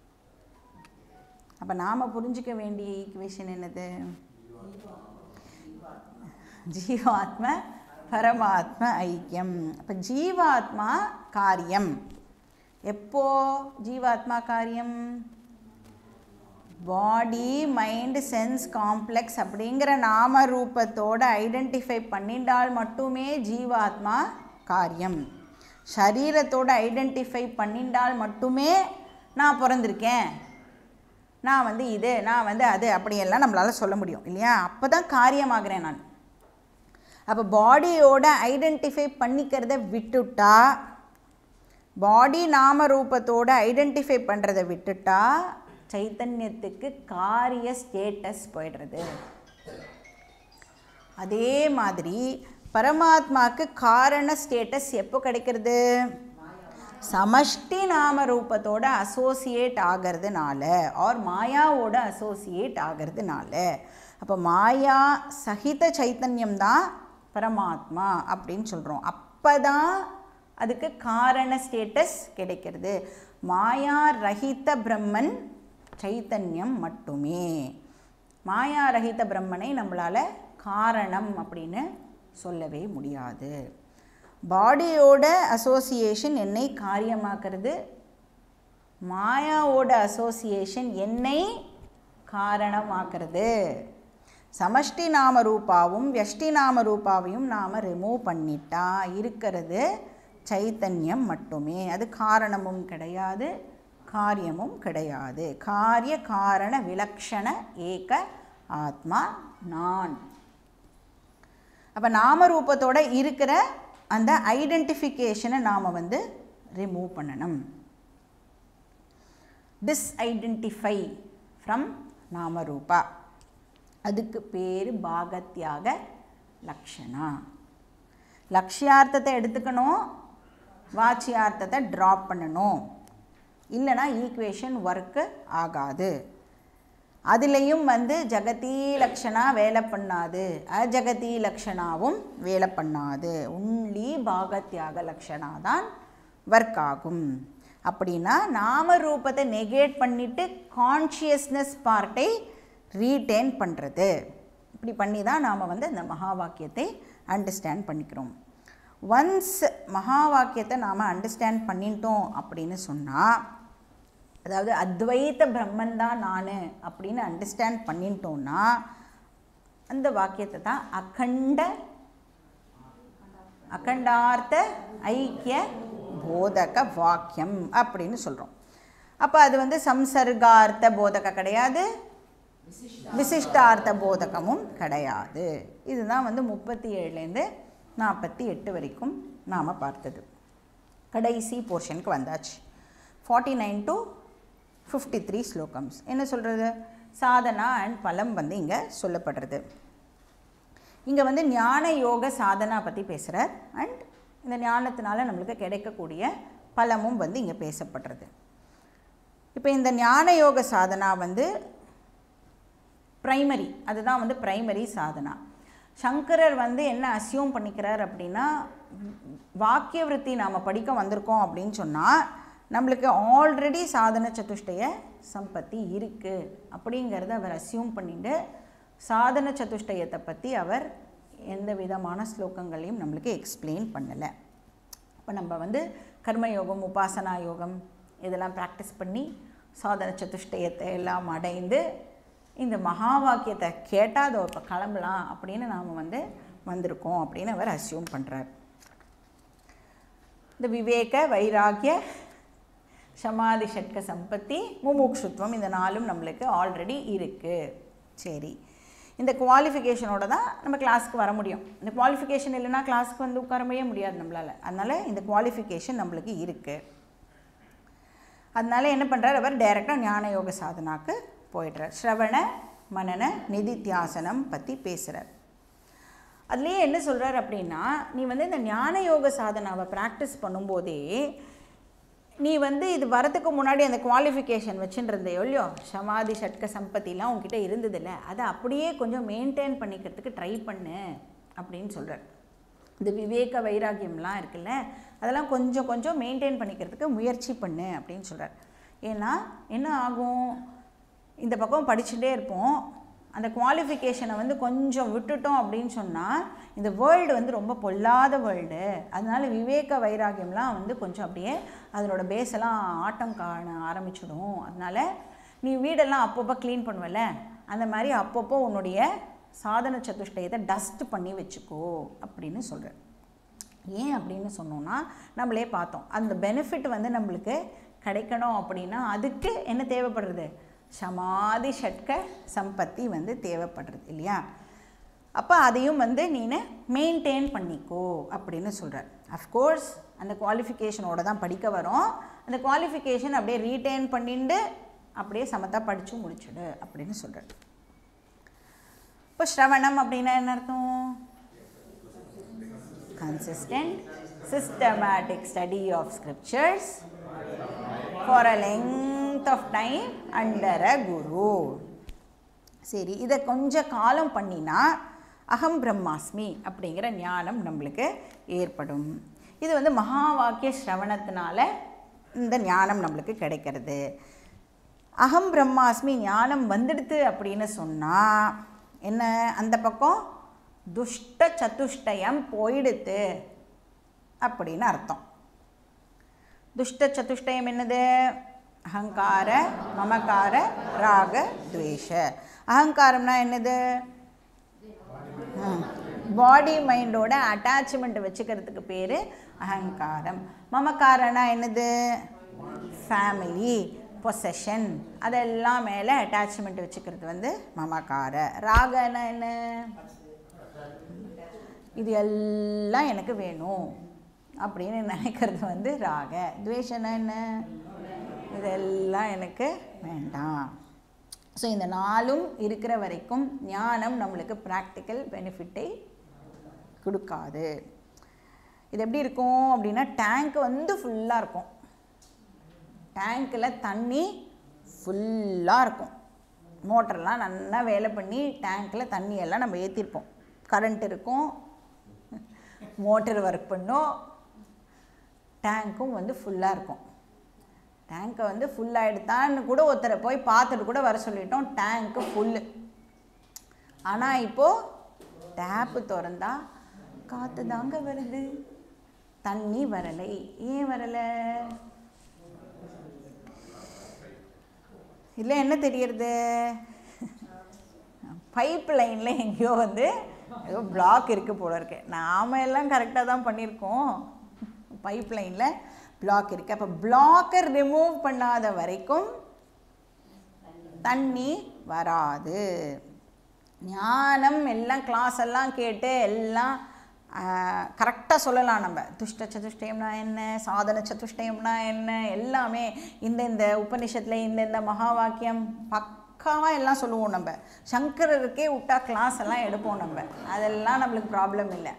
அப்போ நாம் புரிஞ்சிக்க வேண்டிய ஈக்குவேஷன் என்னது ஜீவாத்ம பரமாத்ம ஐக்கியம் அப்போ ஜீவாத்மா காரியம் எப்போ ஜீவாத்மா காரியம் பாடி மைண்ட் சென்ஸ் காம்ப்ளெக்ஸ் அப்படிங்கிற நாம ரூபத்தோடு ஐடென்டிஃபை பண்ணிட்டால் மட்டுமே ஜீவாத்மா காரியம் சரீரத்தோட ஐடென்டிஃபை பண்ணிண்டால் மட்டுமே நான் பிறந்திருக்கேன் நான் வந்து இது நான் வந்து அது அப்படியெல்லாம் நம்மளால் சொல்ல முடியும் இல்லையா அப்போ தான் காரியமாகிறேன் நான் அப்போ பாடியோட ஐடென்டிஃபை பண்ணிக்கிறத விட்டுட்டா பாடி நாம ரூபத்தோட ஐடென்டிஃபை பண்ணுறதை விட்டுட்டா சைத்தன்யத்துக்கு காரிய ஸ்டேட்டஸ் போயிடுறது அதே மாதிரி பரமாத்மாவுக்கு காரண ஸ்டேட்டஸ் எப்போ கிடைக்கிறது சமஷ்டி நாம ரூபத்தோட அசோசியேட் ஆகிறதுனால ஆர் மாயாவோட அசோசியேட் ஆகிறதுனால அப்போ மாயா சகித சைத்தன்யம் தான் பரமாத்மா அப்படின்னு சொல்கிறோம் அப்போ தான் அதுக்கு காரண ஸ்டேட்டஸ் கிடைக்கிறது மாயா ரஹித பிரம்மன் சைத்தன்யம் மட்டுமே மாயா ரஹித பிரம்மனை நம்மளால் காரணம் அப்படின்னு சொல்லவே முடியாது பாடியோட அசோசியேஷன் என்னை காரியமாக்குறது மாயாவோட அசோசியேஷன் என்னை காரணமாக்குறது சமஷ்டி நாம ரூபாவும் வியஷ்டி நாம ரூபாவையும் நாம் ரிமூவ் பண்ணிட்டா இருக்கிறது சைத்தன்யம் மட்டுமே அது காரணமும் கிடையாது காரியமும் கிடையாது காரிய காரண விலக்ஷண ஏக ஆத்மா நான் அப்போ நாமரூபத்தோட இருக்கிற அந்த ஐடென்டிஃபிகேஷனை நாம் வந்து ரிமூவ் பண்ணணும் டிஸ்ஐடென்டிஃபை ஃப்ரம் நாமரூபா அதுக்கு பேர் பாகத்யாக லக்ஷணா லக்ஷியார்த்தத்தை எடுத்துக்கணும் வாச்சியார்த்தத்தை ட்ராப் பண்ணணும் இல்லைனா ஈக்குவேஷன் ஒர்க்கு ஆகாது அதுலேயும் வந்து ஜகதி லக்ஷணா வேலை பண்ணாது அஜகதி லக்ஷணாவும் வேலை பண்ணாது ஒன்லி பாகத்யாக லக்ஷணா தான் ஒர்க் ஆகும் அப்படின்னா நாம ரூபத்தை நெகேட் பண்ணிவிட்டு கான்ஷியஸ்னஸ் பார்ட்டை ரீட்டைன் பண்ணுறது இப்படி பண்ணி தான் நாம் வந்து அந்த மகா வாக்கியத்தை அண்டர்ஸ்டாண்ட் பண்ணிக்கிறோம் ஒன்ஸ் மகா வாக்கியத்தை நாம் அண்டர்ஸ்டாண்ட் பண்ணிட்டோம் அப்படின்னு சொன்னால் அதாவது அத்வைத்த பிரம்மன் தான் நான் அப்படின்னு அண்டர்ஸ்டாண்ட் பண்ணிட்டோன்னா அந்த வாக்கியத்தை தான் அகண்ட அகண்டார்த்த ஐக்கிய போதக வாக்கியம் அப்படின்னு சொல்கிறோம் அப்போ அது வந்து சம்சர்கார்த்த போதக கிடையாது விசிஷ்டார்த்த போதகமும் கிடையாது இதுதான் வந்து முப்பத்தி ஏழுலேருந்து நாற்பத்தி எட்டு வரைக்கும் நாம் பார்த்தது கடைசி போர்ஷனுக்கு வந்தாச்சு forty nine to fifty three ஸ்லோகம்ஸ் என்ன சொல்கிறது சாதனா அண்ட் பலம் வந்து இங்கே சொல்லப்படுறது இங்கே வந்து ஞான யோக சாதனா பற்றி பேசுகிறார் அண்ட் இந்த ஞானத்தினால நம்மளுக்கு கிடைக்கக்கூடிய பலமும் வந்து இங்கே பேசப்படுறது இப்போ இந்த ஞான யோக சாதனா வந்து ப்ரைமரி அதுதான் வந்து ப்ரைமரி சாதனா சங்கரர் வந்து என்ன அசியூம் பண்ணிக்கிறார் அப்படின்னா வாக்கிய விருத்தி நாம் படிக்க வந்திருக்கோம் அப்படின்னு சொன்னால் நம்மளுக்கு ஆல்ரெடி சாதன சதுஷ்டய சம்பத்தி இருக்குது அப்படிங்கிறத அவர் அசியூம் பண்ணிட்டு சாதன சதுஷ்டயத்தை பற்றி அவர் எந்த விதமான ஸ்லோகங்களையும் நம்மளுக்கு எக்ஸ்பிளைன் பண்ணலை இப்போ நம்ம வந்து கர்மயோகம் உபாசனா யோகம் இதெல்லாம் ப்ராக்டிஸ் பண்ணி சாதன சதுஷ்டயத்தை எல்லாம் அடைந்து இந்த மகா வாக்கியத்தை கேட்டால் அதை இப்போ கிளம்பலாம் அப்படின்னு நாம் வந்து வந்திருக்கோம் அப்படின்னு அவர் அசியூம் பண்ணுறார் இந்த விவேக வைராகிய சமாதி ஷட்க சம்பத்தி முமுக்ஷுத்வம் இந்த நாளும் நம்மளுக்கு ஆல்ரெடி இருக்குது சரி இந்த குவாலிஃபிகேஷனோட தான் நம்ம கிளாஸ்க்கு வர முடியும் இந்த குவாலிஃபிகேஷன் இல்லைன்னா கிளாஸ்க்கு வந்து உட்காரவே முடியாது நம்மளால் அதனால் இந்த குவாலிஃபிகேஷன் நம்மளுக்கு இருக்குது அதனால என்ன பண்ணுறார் அவர் டைரெக்டாக ஞான யோக சாதனாக்கு போயிடுறார் ஸ்ரவண மனன நிதித்தியாசனம் பற்றி பேசுகிறார் அதுலேயே என்ன சொல்கிறார் அப்படின்னா நீ வந்து இந்த ஞான யோக சாதனாவை ப்ராக்டிஸ் பண்ணும்போதே நீ வந்து இது வரதுக்கு முன்னாடி அந்த குவாலிஃபிகேஷன் வச்சுருந்த இல்லையோ சமாதி சட்க சம்பத்திலாம் உங்ககிட்ட இருந்ததில்ல அதை அப்படியே கொஞ்சம் மெயின்டைன் பண்ணிக்கிறதுக்கு ட்ரை பண்ணு அப்படின்னு சொல்கிறார் இந்த விவேக வைராகியம்லாம் இருக்குல்ல அதெல்லாம் கொஞ்சம் கொஞ்சம் மெயின்டைன் பண்ணிக்கிறதுக்கு முயற்சி பண்ணு அப்படின்னு சொல்கிறார் ஏன்னா என்ன ஆகும் இந்த பக்கம் படிச்சுட்டே இருப்போம் அந்த குவாலிஃபிகேஷனை வந்து கொஞ்சம் விட்டுட்டோம் அப்படின்னு சொன்னால் இந்த வேர்ல்டு வந்து ரொம்ப பொல்லாத வேர்ல்டு அதனால விவேக வைராகியம்லாம் வந்து கொஞ்சம் அப்படியே அதனோட பேஸெல்லாம் ஆட்டம் காண ஆரம்பிச்சிடும் அதனால் நீ வீடெல்லாம் அப்பப்போ க்ளீன் பண்ணுவல அந்த மாதிரி அப்பப்போ உன்னுடைய சாதன சதுஷ்டயத்தை டஸ்ட் பண்ணி வச்சுக்கோ அப்படின்னு சொல்கிறேன் ஏன் அப்படின்னு சொன்னோன்னா நம்மளே பார்த்தோம் அந்த பெனிஃபிட் வந்து நம்மளுக்கு கிடைக்கணும் அப்படின்னா அதுக்கு என்ன தேவைப்படுறது சமாதி ஷட்க சம்பத்தி வந்து தேவைப்படுறது இல்லையா அப்போ அதையும் வந்து நீ மெயின்டைன் பண்ணிக்கோ அப்படின்னு சொல்கிறார் அஃப்கோர்ஸ் அந்த குவாலிஃபிகேஷனோட தான் படிக்க வரோம் அந்த குவாலிஃபிகேஷன் அப்படியே ரீட்டைன் பண்ணிட்டு அப்படியே சமத்தா படித்து முடிச்சுடு அப்படின்னு சொல்கிறார் இப்போ ஸ்ரவணம் அப்படின்னா என்ன அர்த்தம் consistent systematic study of scriptures for a length of time under a guru சரி இதை கொஞ்ச காலம் பண்ணினா அகம் பிரம்மாஸ்மி அப்படிங்கிற ஞானம் நம்மளுக்கு ஏற்படும் இது வந்து மகா வாக்கிய ஸ்ரவணத்தினால இந்த ஞானம் நம்மளுக்கு கிடைக்கிறது அகம் பிரம்மாஸ்மி ஞானம் வந்துடுது அப்படின்னு சொன்னால் என்ன அந்த பக்கம் துஷ்ட சதுஷ்டயம் போயிடுத்து அப்படின்னு அர்த்தம் துஷ்ட சதுஷ்டயம் என்னது அகங்கார மமகார ராக துவேஷ அகங்காரம்னா என்னது பாடி மைண்டோட அட்டாச்மெண்ட் வச்சுக்கிறதுக்கு பேர் அகங்காரம் மமக்காரனா என்னது ஃபேமிலி பொசஷன் அதெல்லாம் மேலே அட்டாச்மெண்ட் வச்சுக்கிறது வந்து மமக்கார ராகனா என்ன இது எல்லாம் எனக்கு வேணும் அப்படின்னு நினைக்கிறது வந்து ராக துவேஷனா என்ன இதெல்லாம் எனக்கு வேண்டாம் ஸோ இந்த நாளும் இருக்கிற வரைக்கும் ஞானம் நம்மளுக்கு ப்ராக்டிக்கல் பெனிஃபிட்டை கொடுக்காது இது எப்படி இருக்கும் அப்படின்னா டேங்க் வந்து ஃபுல்லாக இருக்கும் டேங்க்கில் தண்ணி ஃபுல்லாக இருக்கும் மோட்டர்லாம் நல்லா வேலை பண்ணி டேங்க்கில் தண்ணியெல்லாம் நம்ம ஏற்றிருப்போம் கரண்ட் இருக்கும் மோட்டர் ஒர்க் பண்ணும் டேங்க்கும் வந்து ஃபுல்லாக இருக்கும் டேங்க்கை வந்து ஃபுல் ஆகிடுதான்னு கூட ஒருத்தரை போய் பார்த்துட்டு கூட வர சொல்லிட்டோம் டேங்க்கு ஃபுல்லு ஆனால் இப்போது டேப்பு திறந்தா காற்று தாங்க வருது தண்ணி வரலை ஏன் வரலை இல்லை என்ன தெரியறது பைப் லைனில் எங்கேயோ வந்து ஏதோ பிளாக் இருக்குது போல இருக்கு நாம எல்லாம் கரெக்டாக தான் பண்ணியிருக்கோம் பைப் லைனில் பிளாக் இருக்குது அப்போ பிளாக்கை ரிமூவ் பண்ணாத வரைக்கும் தண்ணி வராது ஞானம் எல்லாம் கிளாஸ் எல்லாம் கேட்டு எல்லாம் கரெக்டாக சொல்லலாம் நம்ம துஷ்ட சதுஷ்டயம்னா என்ன சாதன சதுஷ்டயம்னா என்ன எல்லாமே இந்த இந்த உபனிஷத்தில் இந்த இந்த மகா வாக்கியம் பக்காவாக எல்லாம் சொல்லுவோம் நம்ம சங்கரருக்கே விட்டா கிளாஸ் எல்லாம் எடுப்போம் நம்ம அதெல்லாம் நம்மளுக்கு ப்ராப்ளம் இல்லை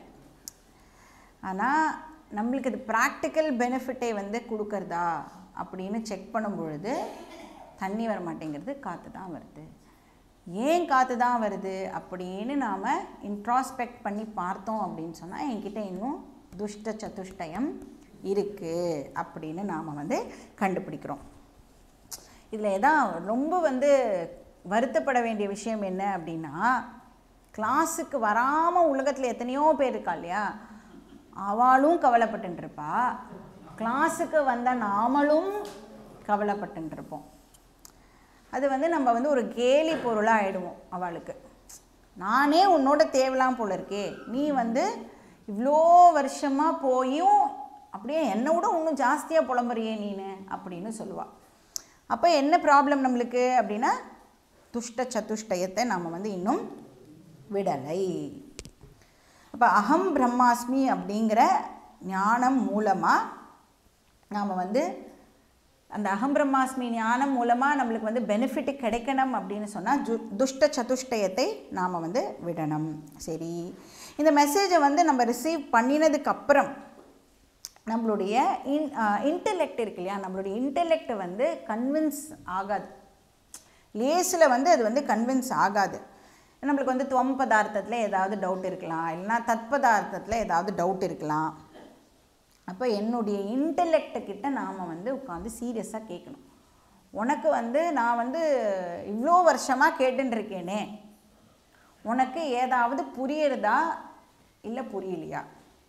ஆனால் நம்மளுக்கு இது ப்ராக்டிக்கல் பெனிஃபிட்டை வந்து கொடுக்கறதா அப்படின்னு செக் பண்ணும் பொழுது தண்ணி வர மாட்டேங்கிறது காற்று தான் வருது ஏன் காற்று தான் வருது அப்படின்னு நாம் இன்ட்ராஸ்பெக்ட் பண்ணி பார்த்தோம் அப்படின்னு சொன்னால் என்கிட்ட இன்னும் துஷ்ட சதுஷ்டயம் இருக்குது அப்படின்னு நாம் வந்து கண்டுபிடிக்கிறோம் இதில் எதான் ரொம்ப வந்து வருத்தப்பட வேண்டிய விஷயம் என்ன அப்படின்னா கிளாஸுக்கு வராமல் உலகத்தில் எத்தனையோ பேர் இருக்கா இல்லையா அவளும் கவலைப்பட்டுருப்பா கிளாஸுக்கு வந்த நாமளும் கவலைப்பட்டுருப்போம் அது வந்து நம்ம வந்து ஒரு கேலி பொருளாக ஆகிடுவோம் அவளுக்கு நானே உன்னோட தேவலாம் போல இருக்கே நீ வந்து இவ்வளோ வருஷமாக போயும் அப்படியே என்னை விட இன்னும் ஜாஸ்தியாக புலம்புறியே நீனு அப்படின்னு சொல்லுவாள் அப்போ என்ன ப்ராப்ளம் நம்மளுக்கு அப்படின்னா துஷ்ட சதுஷ்டயத்தை நாம் வந்து இன்னும் விடலை அப்போ அகம் பிரம்மாஸ்மி அப்படிங்கிற ஞானம் மூலமாக நாம் வந்து அந்த அகம் பிரம்மாஸ்மி ஞானம் மூலமாக நம்மளுக்கு வந்து பெனிஃபிட் கிடைக்கணும் அப்படின்னு சொன்னால் ஜு துஷ்ட சதுஷ்டயத்தை நாம் வந்து விடணும் சரி இந்த மெசேஜை வந்து நம்ம ரிசீவ் பண்ணினதுக்கப்புறம் நம்மளுடைய இன் இன்டெலெக்ட் இருக்கு இல்லையா நம்மளுடைய இன்டெலெக்ட் வந்து கன்வின்ஸ் ஆகாது லேஸில் வந்து அது வந்து கன்வின்ஸ் ஆகாது நம்மளுக்கு வந்து துவம் பதார்த்தத்தில் ஏதாவது டவுட் இருக்கலாம் இல்லைனா தத்பதார்த்தத்தில் ஏதாவது டவுட் இருக்கலாம் அப்போ என்னுடைய இன்டெலெக்டுக்கிட்ட நாம் வந்து உட்காந்து சீரியஸாக கேட்கணும் உனக்கு வந்து நான் வந்து இவ்வளோ வருஷமாக கேட்டுருக்கேனே உனக்கு ஏதாவது புரியுறதா இல்லை புரியலையா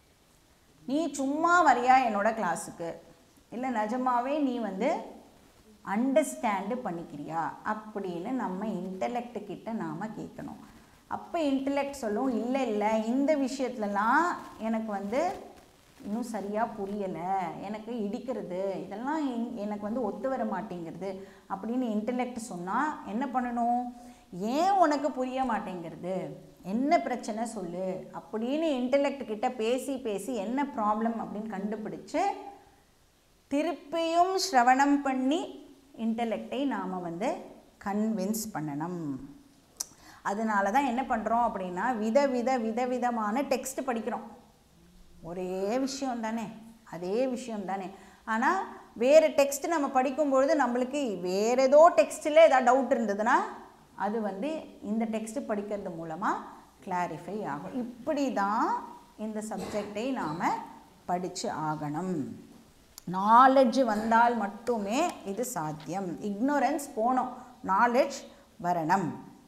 நீ சும்மா வரியா என்னோட கிளாஸுக்கு இல்லை நிஜமாவே நீ வந்து அண்டர்ஸ்டாண்டு பண்ணிக்கிறியா அப்படின்னு நம்ம இன்டெலெக்ட் கிட்ட நாம் கேட்கணும் அப்போ இன்டெலெக்ட் சொல்லும் இல்லை இல்லை இந்த விஷயத்துலலாம் எனக்கு வந்து இன்னும் சரியாக புரியலை எனக்கு இடிக்கிறது இதெல்லாம் என்- எனக்கு வந்து ஒத்து வர மாட்டேங்கிறது அப்படின்னு இன்டலெக்ட் சொன்னால் என்ன பண்ணணும் ஏன் உனக்கு புரிய மாட்டேங்கிறது என்ன பிரச்சனை சொல்லு அப்படின்னு இன்டலெக்ட் கிட்ட பேசி பேசி என்ன ப்ராப்ளம் அப்படின்னு கண்டுபிடிச்சு திருப்பியும் ஸ்ரவணம் பண்ணி இன்டலெக்டை நாம் வந்து கன்வின்ஸ் பண்ணணும் அதனால தான் என்ன பண்ணுறோம் அப்படின்னா வித வித விதவிதமான டெக்ஸ்ட் படிக்கிறோம் ஒரே விஷயம் தானே அதே விஷயம் தானே ஆனால் வேறு டெக்ஸ்ட் நம்ம படிக்கும்பொழுது நம்மளுக்கு வேறு ஏதோ டெக்ஸ்ட்டில் ஏதாவது டவுட் இருந்ததுன்னா அது வந்து இந்த டெக்ஸ்ட் படிக்கிறது மூலமாக கிளாரிஃபை ஆகும் இப்படி தான் இந்த சப்ஜெக்டை நாம் படித்து ஆகணும் நாலெட்ஜ் வந்தால் மட்டுமே இது சாத்தியம் இக்னோரன்ஸ் போனோம் நாலெட்ஜ் வரணும்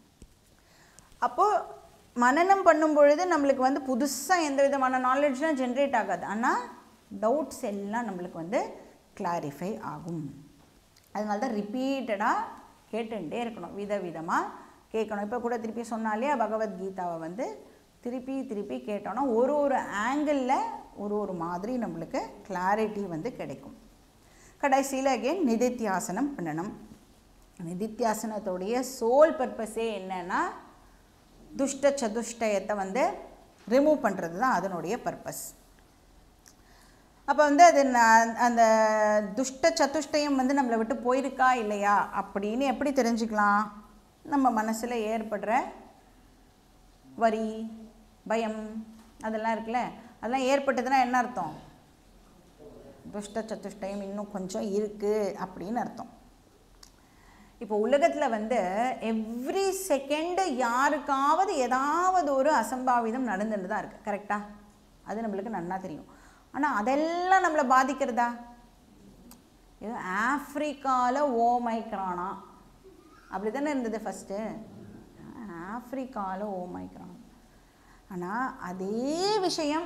அப்போது மனனம் பண்ணும் பொழுது நம்மளுக்கு வந்து புதுசாக எந்த விதமான நாலேஜ்லாம் ஜென்ரேட் ஆகாது ஆனால் டவுட்ஸ் எல்லாம் நம்மளுக்கு வந்து கிளாரிஃபை ஆகும் அதனால தான் ரிப்பீட்டடாக கேட்டுட்டே இருக்கணும் விதவிதமாக கேட்கணும் இப்போ கூட திருப்பி சொன்னாலே பகவத்கீதாவை வந்து திருப்பி திருப்பி கேட்டோன்னா ஒரு ஒரு ஆங்கிளில் ஒரு ஒரு மாதிரி நம்மளுக்கு கிளாரிட்டி வந்து கிடைக்கும் கடைசியில் அகெயின் நிதித்தியாசனம் பண்ணணும் நிதித்தியாசனத்துடைய சோல் பர்பஸே என்னன்னா துஷ்ட சதுஷ்டயத்தை வந்து ரிமூவ் பண்ணுறது தான் அதனுடைய பர்பஸ் அப்போ வந்து அது ந- அந்த துஷ்ட சதுஷ்டயம் வந்து நம்மளை விட்டு போயிருக்கா இல்லையா அப்படின்னு எப்படி தெரிஞ்சுக்கலாம் நம்ம மனசில் ஏற்படுற வரி பயம் அதெல்லாம் இருக்குல்ல அதெல்லாம் ஏற்பட்டதுன்னா என்ன அர்த்தம் துஷ்ட சதுஷ்டயம் இன்னும் கொஞ்சம் இருக்குது அப்படின்னு அர்த்தம் இப்போ உலகத்தில் வந்து எவ்ரி செகண்டு யாருக்காவது ஏதாவது ஒரு அசம்பாவிதம் நடந்துட்டு தான் இருக்குது கரெக்டாக அது நம்மளுக்கு நன்னா தெரியும் ஆனால் அதெல்லாம் நம்மளை பாதிக்கிறதா ஏதோ ஆஃப்ரிக்காவில் ஓமைக்ரானா அப்படி தானே இருந்தது ஃபஸ்ட்டு ஆஃப்ரிக்காவில் ஓமைக்ரான் ஆனால் அதே விஷயம்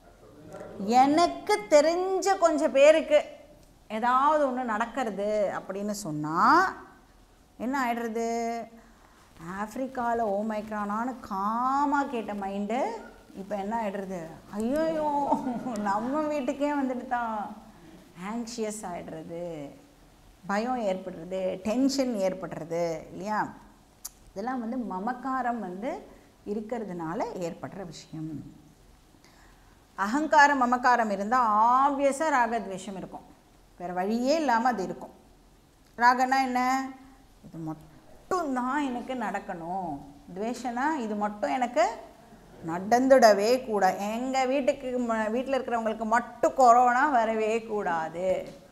எனக்கு தெரிஞ்ச கொஞ்சம் பேருக்கு ஏதாவது ஒன்று நடக்கிறது அப்படின்னு சொன்னால் என்ன ஆயிடுறது ஆஃப்ரிக்காவில் ஓமைக்ரானான்னு காமாக கேட்ட மைண்டு இப்போ என்ன ஆயிடுறது ஐயோ நம்ம வீட்டுக்கே வந்துட்டு தான் ஆங்ஷியஸ் ஆயிடுறது பயம் ஏற்படுறது டென்ஷன் ஏற்படுறது இல்லையா இதெல்லாம் வந்து மமக்காரம் வந்து இருக்கிறதுனால ஏற்படுற விஷயம் அகங்காரம் மமக்காரம் இருந்தால் ஆப்வியஸாக ராகத்வேஷம் இருக்கும் வேறு வழியே இல்லாமல் அது இருக்கும் ராகனா என்ன இது மட்டும்தான் எனக்கு நடக்கணும் துவேஷனா இது மட்டும் எனக்கு நடந்துடவே கூட எங்கள் வீட்டுக்கு ம- வீட்டில் இருக்கிறவங்களுக்கு மட்டும் கொரோனா வரவே கூடாது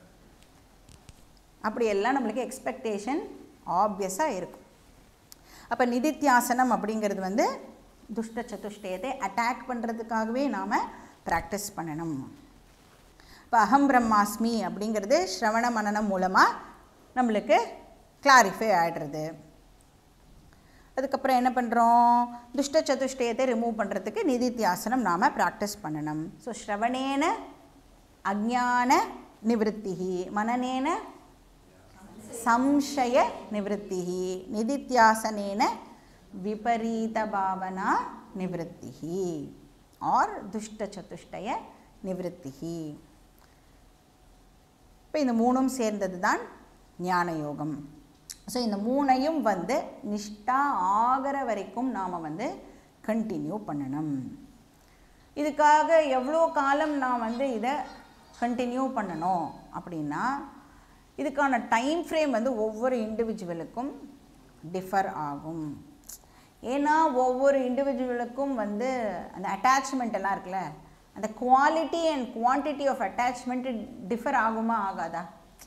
அப்படியெல்லாம் நம்மளுக்கு எக்ஸ்பெக்டேஷன் ஆப்வியஸாக இருக்கும் அப்போ நிதித்தியாசனம் அப்படிங்கிறது வந்து துஷ்ட சதுஷ்டயத்தை அட்டாக் பண்ணுறதுக்காகவே நாம் ப்ராக்டிஸ் பண்ணணும் இப்போ அகம் பிரம்மாஸ்மி அப்படிங்கிறது ஸ்ரவண மனனம் மூலமாக நம்மளுக்கு கிளாரிஃபை ஆகிடுறது அதுக்கப்புறம் என்ன பண்ணுறோம் துஷ்ட சதுஷ்டயத்தை ரிமூவ் பண்ணுறதுக்கு நிதித்தியாசனம் நாம் ப்ராக்டிஸ் பண்ணணும் ஸோ ஸ்ரவணேன அஜான நிவృత్తిஹி மனநேன संशय निवृत्तिः निदित्यासनेन विपरीतभावना निवृत्तिः और दुष्टचतुष्टय निवृत्तिः இப்போ இந்த மூணும் சேர்ந்தது தான் ஞான யோகம் ஸோ இந்த மூணையும் வந்து நிஷ்டா ஆகிற வரைக்கும் நாம் வந்து கண்டினியூ பண்ணணும் இதுக்காக எவ்வளோ காலம் நான் வந்து இதை கண்டினியூ பண்ணணும் அப்படின்னா இதுக்கான டைம் ஃப்ரேம் வந்து ஒவ்வொரு இண்டிவிஜுவலுக்கும் டிஃபர் ஆகும் ஏன்னா ஒவ்வொரு இண்டிவிஜுவலுக்கும் வந்து அந்த அட்டாச்மெண்ட் எல்லாம் இருக்குல்ல அந்த quality and quantity of attachment differ ஆகுமா ஆகாதா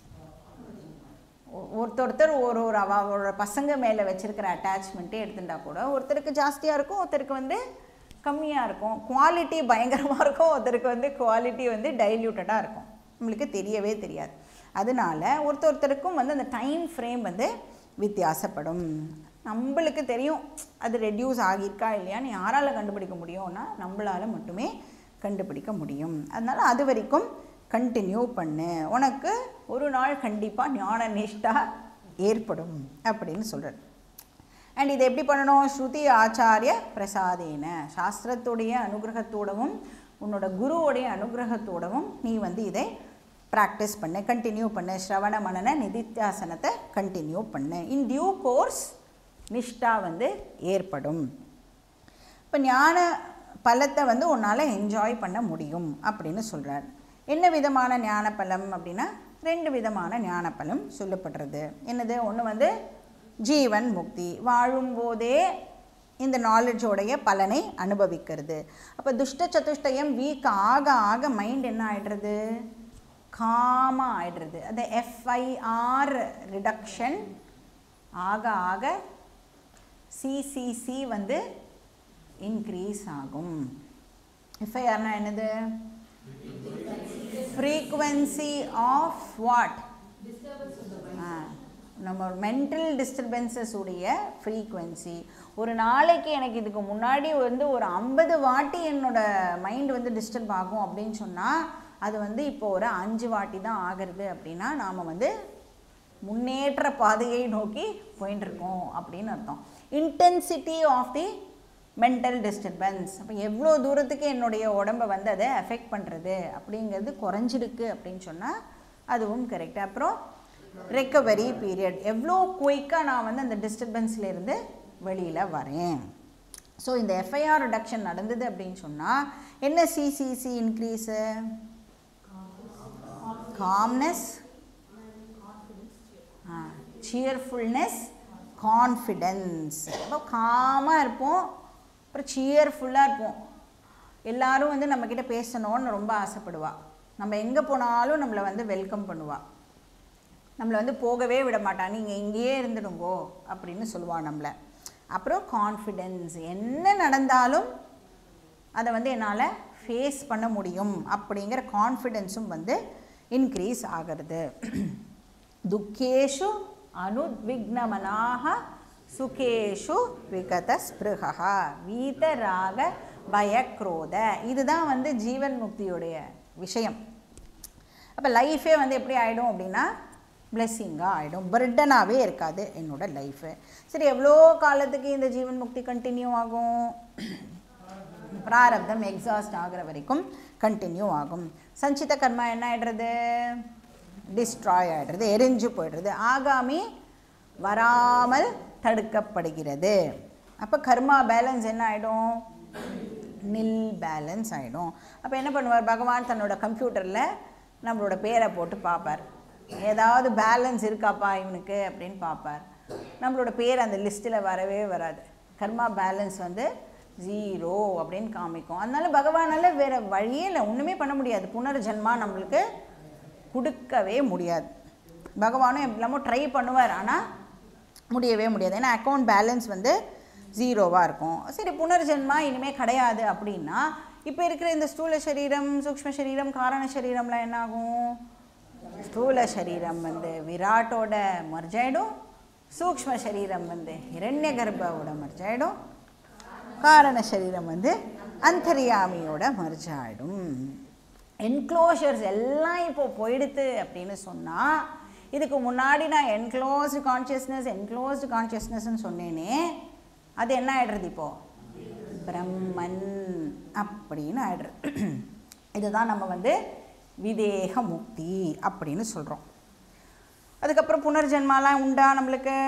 ஒ- ஒருத்தொருத்தர் ஒரு ஒரு அவ அவரோட பசங்க மேலே வச்சிருக்கிற அட்டாச்மெண்ட்டே எடுத்துட்டா கூட ஒருத்தருக்கு ஜாஸ்தியாக இருக்கும் ஒருத்தருக்கு வந்து கம்மியாக இருக்கும் குவாலிட்டி பயங்கரமாக இருக்கும் ஒருத்தருக்கு வந்து குவாலிட்டி வந்து டைல்யூட்டடாக இருக்கும் நம்மளுக்கு தெரியவே தெரியாது அதனால ஒருத்தர் ஒருத்தருக்கும் வந்து அந்த டைம் ஃப்ரேம் வந்து வித்தியாசப்படும் நம்மளுக்கு தெரியும் அது ரெடியூஸ் ஆகியிருக்கா இல்லையான்னு யாரால் கண்டுபிடிக்க முடியும்னா நம்மளால் மட்டுமே கண்டுபிடிக்க முடியும் அதனால் அது வரைக்கும் கண்டினியூ பண்ணு உனக்கு ஒரு நாள் கண்டிப்பாக ஞான நிஷ்டா ஏற்படும் அப்படின்னு சொல்கிறார் அண்ட் இதை எப்படி பண்ணணும் ஸ்ருதி ஆச்சாரிய பிரசாதேன சாஸ்திரத்துடைய அனுகிரகத்தோடவும் உன்னோட குருவோடைய அனுகிரகத்தோடவும் நீ வந்து இதை ப்ராக்டிஸ் பண்ணு கண்டினியூ பண்ணு ஸ்ரவண மனன நிதித்தியாசனத்தை கண்டினியூ பண்ணு இன் டியூ கோர்ஸ் நிஷ்டா வந்து ஏற்படும் இப்போ ஞான பலத்தை வந்து உன்னால் என்ஜாய் பண்ண முடியும் அப்படின்னு சொல்கிறார் என்ன விதமான ஞான பலம் அப்படின்னா ரெண்டு விதமான ஞான பலம் சொல்லப்படுறது என்னது ஒன்று வந்து ஜீவன் முக்தி வாழும்போதே இந்த நாலேஜோடைய பலனை அனுபவிக்கிறது அப்போ துஷ்ட சதுஷ்டயம் வீக் ஆக ஆக மைண்ட் என்ன ஆயிடுறது காமாக ஆயிடுறது அந்த எஃப்ஐஆர் ரிடக்ஷன் ஆக ஆக சிசிசி வந்து இன்க்ரீஸ் ஆகும் எஃப்ஐஆர்னா என்னது ஃப்ரீக்குவென்சி ஆஃப் வாட் நம்ம மென்டல் டிஸ்டர்பன்சஸ் உடைய ஃப்ரீக்குவென்சி ஒரு நாளைக்கு எனக்கு இதுக்கு முன்னாடி வந்து ஒரு ஐம்பது வாட்டி என்னோட மைண்ட் வந்து டிஸ்டர்ப் ஆகும் அப்படின்னு சொன்னால் அது வந்து இப்போ ஒரு அஞ்சு வாட்டி தான் ஆகிறது அப்படின்னா நாம் வந்து முன்னேற்ற பாதையை நோக்கி போயின்னு இருக்கோம் அப்படின்னு அர்த்தம் intensity of the mental disturbance அப்போ எவ்வளோ தூரத்துக்கு என்னுடைய உடம்பை வந்து அதை எஃபெக்ட் பண்ணுறது அப்படிங்கிறது குறைஞ்சிருக்கு அப்படின்னு சொன்னால் அதுவும் கரெக்ட் அப்புறம் ரெக்கவரி பீரியட் எவ்வளோ குயிக்காக நான் வந்து அந்த டிஸ்டர்பன்ஸ்லேருந்து வெளியில் வரேன் ஸோ இந்த எஃப்ஐஆர் ரிடக்ஷன் நடந்தது அப்படின்னு சொன்னால் என்ன C C C increase calmness cheerfulness confidence அப்போ காமாக இருப்போம் அப்புறம் சியர்ஃபுல்லாக இருப்போம் எல்லாரும் வந்து நம்மக்கிட்ட பேசணும்னு ரொம்ப ஆசைப்படுவா நம்ம எங்கே போனாலும் நம்மளை வந்து வெல்கம் பண்ணுவா நம்மளை வந்து போகவே விட மாட்டா நீங்கள் இங்கேயே இருந்துடுங்கோ அப்படின்னு சொல்லுவா நம்மளை அப்புறம் கான்ஃபிடென்ஸ் என்ன நடந்தாலும் அதை வந்து என்னால் ஃபேஸ் பண்ண முடியும் அப்படிங்கிற கான்ஃபிடென்ஸும் வந்து இன்க்ரீஸ் ஆகிறது துக்கேஷு அனுத்விக்னமனாக சுகேஷு விகத ஸ்பிருகா வீதராக பயக்ரோத இதுதான் வந்து ஜீவன் முக்தியுடைய விஷயம் அப்போ லைஃபே வந்து எப்படி ஆகிடும் அப்படின்னா பிளெஸ்ஸிங்காக ஆகிடும் பர்டனாகவே இருக்காது என்னோட லைஃபு சரி எவ்வளோ காலத்துக்கு இந்த ஜீவன் முக்தி கண்டினியூ ஆகும் பிராரப்தம் எக்ஸாஸ்ட் ஆகிற வரைக்கும் கண்டினியூ ஆகும் சஞ்சித கர்மா என்ன ஆகிடுறது டிஸ்ட்ராய் ஆகிடுறது எரிஞ்சு போயிடுறது ஆகாமி வராமல் தடுக்கப்படுகிறது அப்போ கர்மா பேலன்ஸ் என்ன ஆகிடும் நில் பேலன்ஸ் ஆகிடும் அப்போ என்ன பண்ணுவார் பகவான் தன்னோட கம்ப்யூட்டரில் நம்மளோட பேரை போட்டு பார்ப்பார் ஏதாவது பேலன்ஸ் இருக்காப்பா இவனுக்கு அப்படின்னு பார்ப்பார் நம்மளோட பேர் அந்த லிஸ்ட்டில் வரவே வராது கர்மா பேலன்ஸ் வந்து ஜீரோ அப்படின்னு காமிக்கும் அதனால பகவானால் வேறு வழியே இல்லை ஒன்றுமே பண்ண முடியாது புனர்ஜென்மா நம்மளுக்கு கொடுக்கவே முடியாது பகவானும் எல்லாமோ ட்ரை பண்ணுவார் ஆனால் முடியவே முடியாது ஏன்னா அக்கௌண்ட் பேலன்ஸ் வந்து ஜீரோவாக இருக்கும் சரி புனர்ஜென்மா இனிமேல் கிடையாது அப்படின்னா இப்போ இருக்கிற இந்த ஸ்தூல சரீரம் சூக்ஷ்ம சரீரம் காரண சரீரம்லாம் என்ன ஆகும் ஸ்தூல சரீரம் வந்து விராட்டோட மர்ஜாயிடும் சூக்ஷ்ம சரீரம் வந்து ஹிரண்ய கர்ப்பாவோட மர்ஜாயிடும் காரண சரீரம் வந்து அந்தரியாமியோட மர்ஜாயிடும் என்க்ளோஷர்ஸ் எல்லாம் இப்போ போயிடுத்து அப்படின்னு சொன்னால் இதுக்கு முன்னாடி நான் என்க்ளோஸ்டு கான்ஷியஸ்னஸ் என்க்ளோஸ்டு கான்ஷியஸ்னஸ்ன்னு சொன்னேனே அது என்ன ஆயிடுறது இப்போது பிரம்மன் அப்படின்னு ஆயிடுறது இதுதான் நம்ம வந்து விதேக முக்தி அப்படின்னு சொல்கிறோம் அதுக்கப்புறம் புனர்ஜென்மாலாம் உண்டா நம்மளுக்கு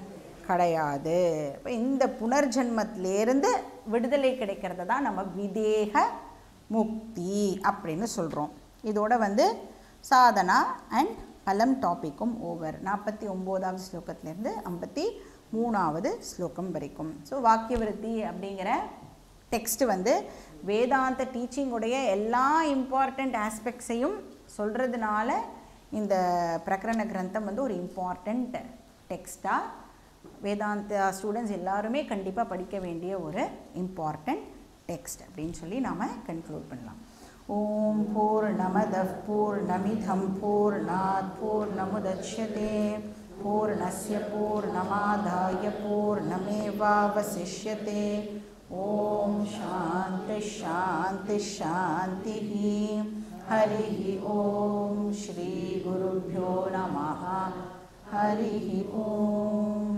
கிடையாது இப்போ இந்த புனர்ஜென்மத்திலேருந்து விடுதலை கிடைக்கிறத தான் நம்ம விதேக முக்தி அப்படின்னு சொல்கிறோம் இதோட வந்து சாதனா அண்ட் பலம் டாப்பிக்கும் ஓவர் நாற்பத்தி ஒம்போதாவது ஸ்லோகத்திலேருந்து ஐம்பத்தி மூணாவது ஸ்லோகம் வரைக்கும் ஸோ வாக்கிய விருத்தி அப்படிங்கிற டெக்ஸ்ட் வந்து வேதாந்த டீச்சிங்குடைய எல்லா இம்பார்ட்டண்ட் ஆஸ்பெக்ட்ஸையும் சொல்கிறதுனால இந்த பிரகரண கிரந்தம் வந்து ஒரு இம்பார்ட்டண்ட் டெக்ஸ்ட்டாக வேதாந்த ஸ்டூடெண்ட்ஸ் எல்லாருமே கண்டிப்பாக படிக்க வேண்டிய ஒரு இம்பார்ட்டண்ட் டெக்ஸ்ட் அப்படின்னு சொல்லி நாம் கன்க்ளூட் பண்ணலாம் ஓம் பூர்ணமத பூர்ணமிதம் பூர்ணாத் பூர்ணமுதட்சதே பூர்ணஸ்ய பூர்ணமாதாய பூர்ணமேவாவசிஷ்யते ॐ शान्ति शान्ति शान्तिः हरिः ॐ श्रीगुरुभ्यो नमः हरिः ॐ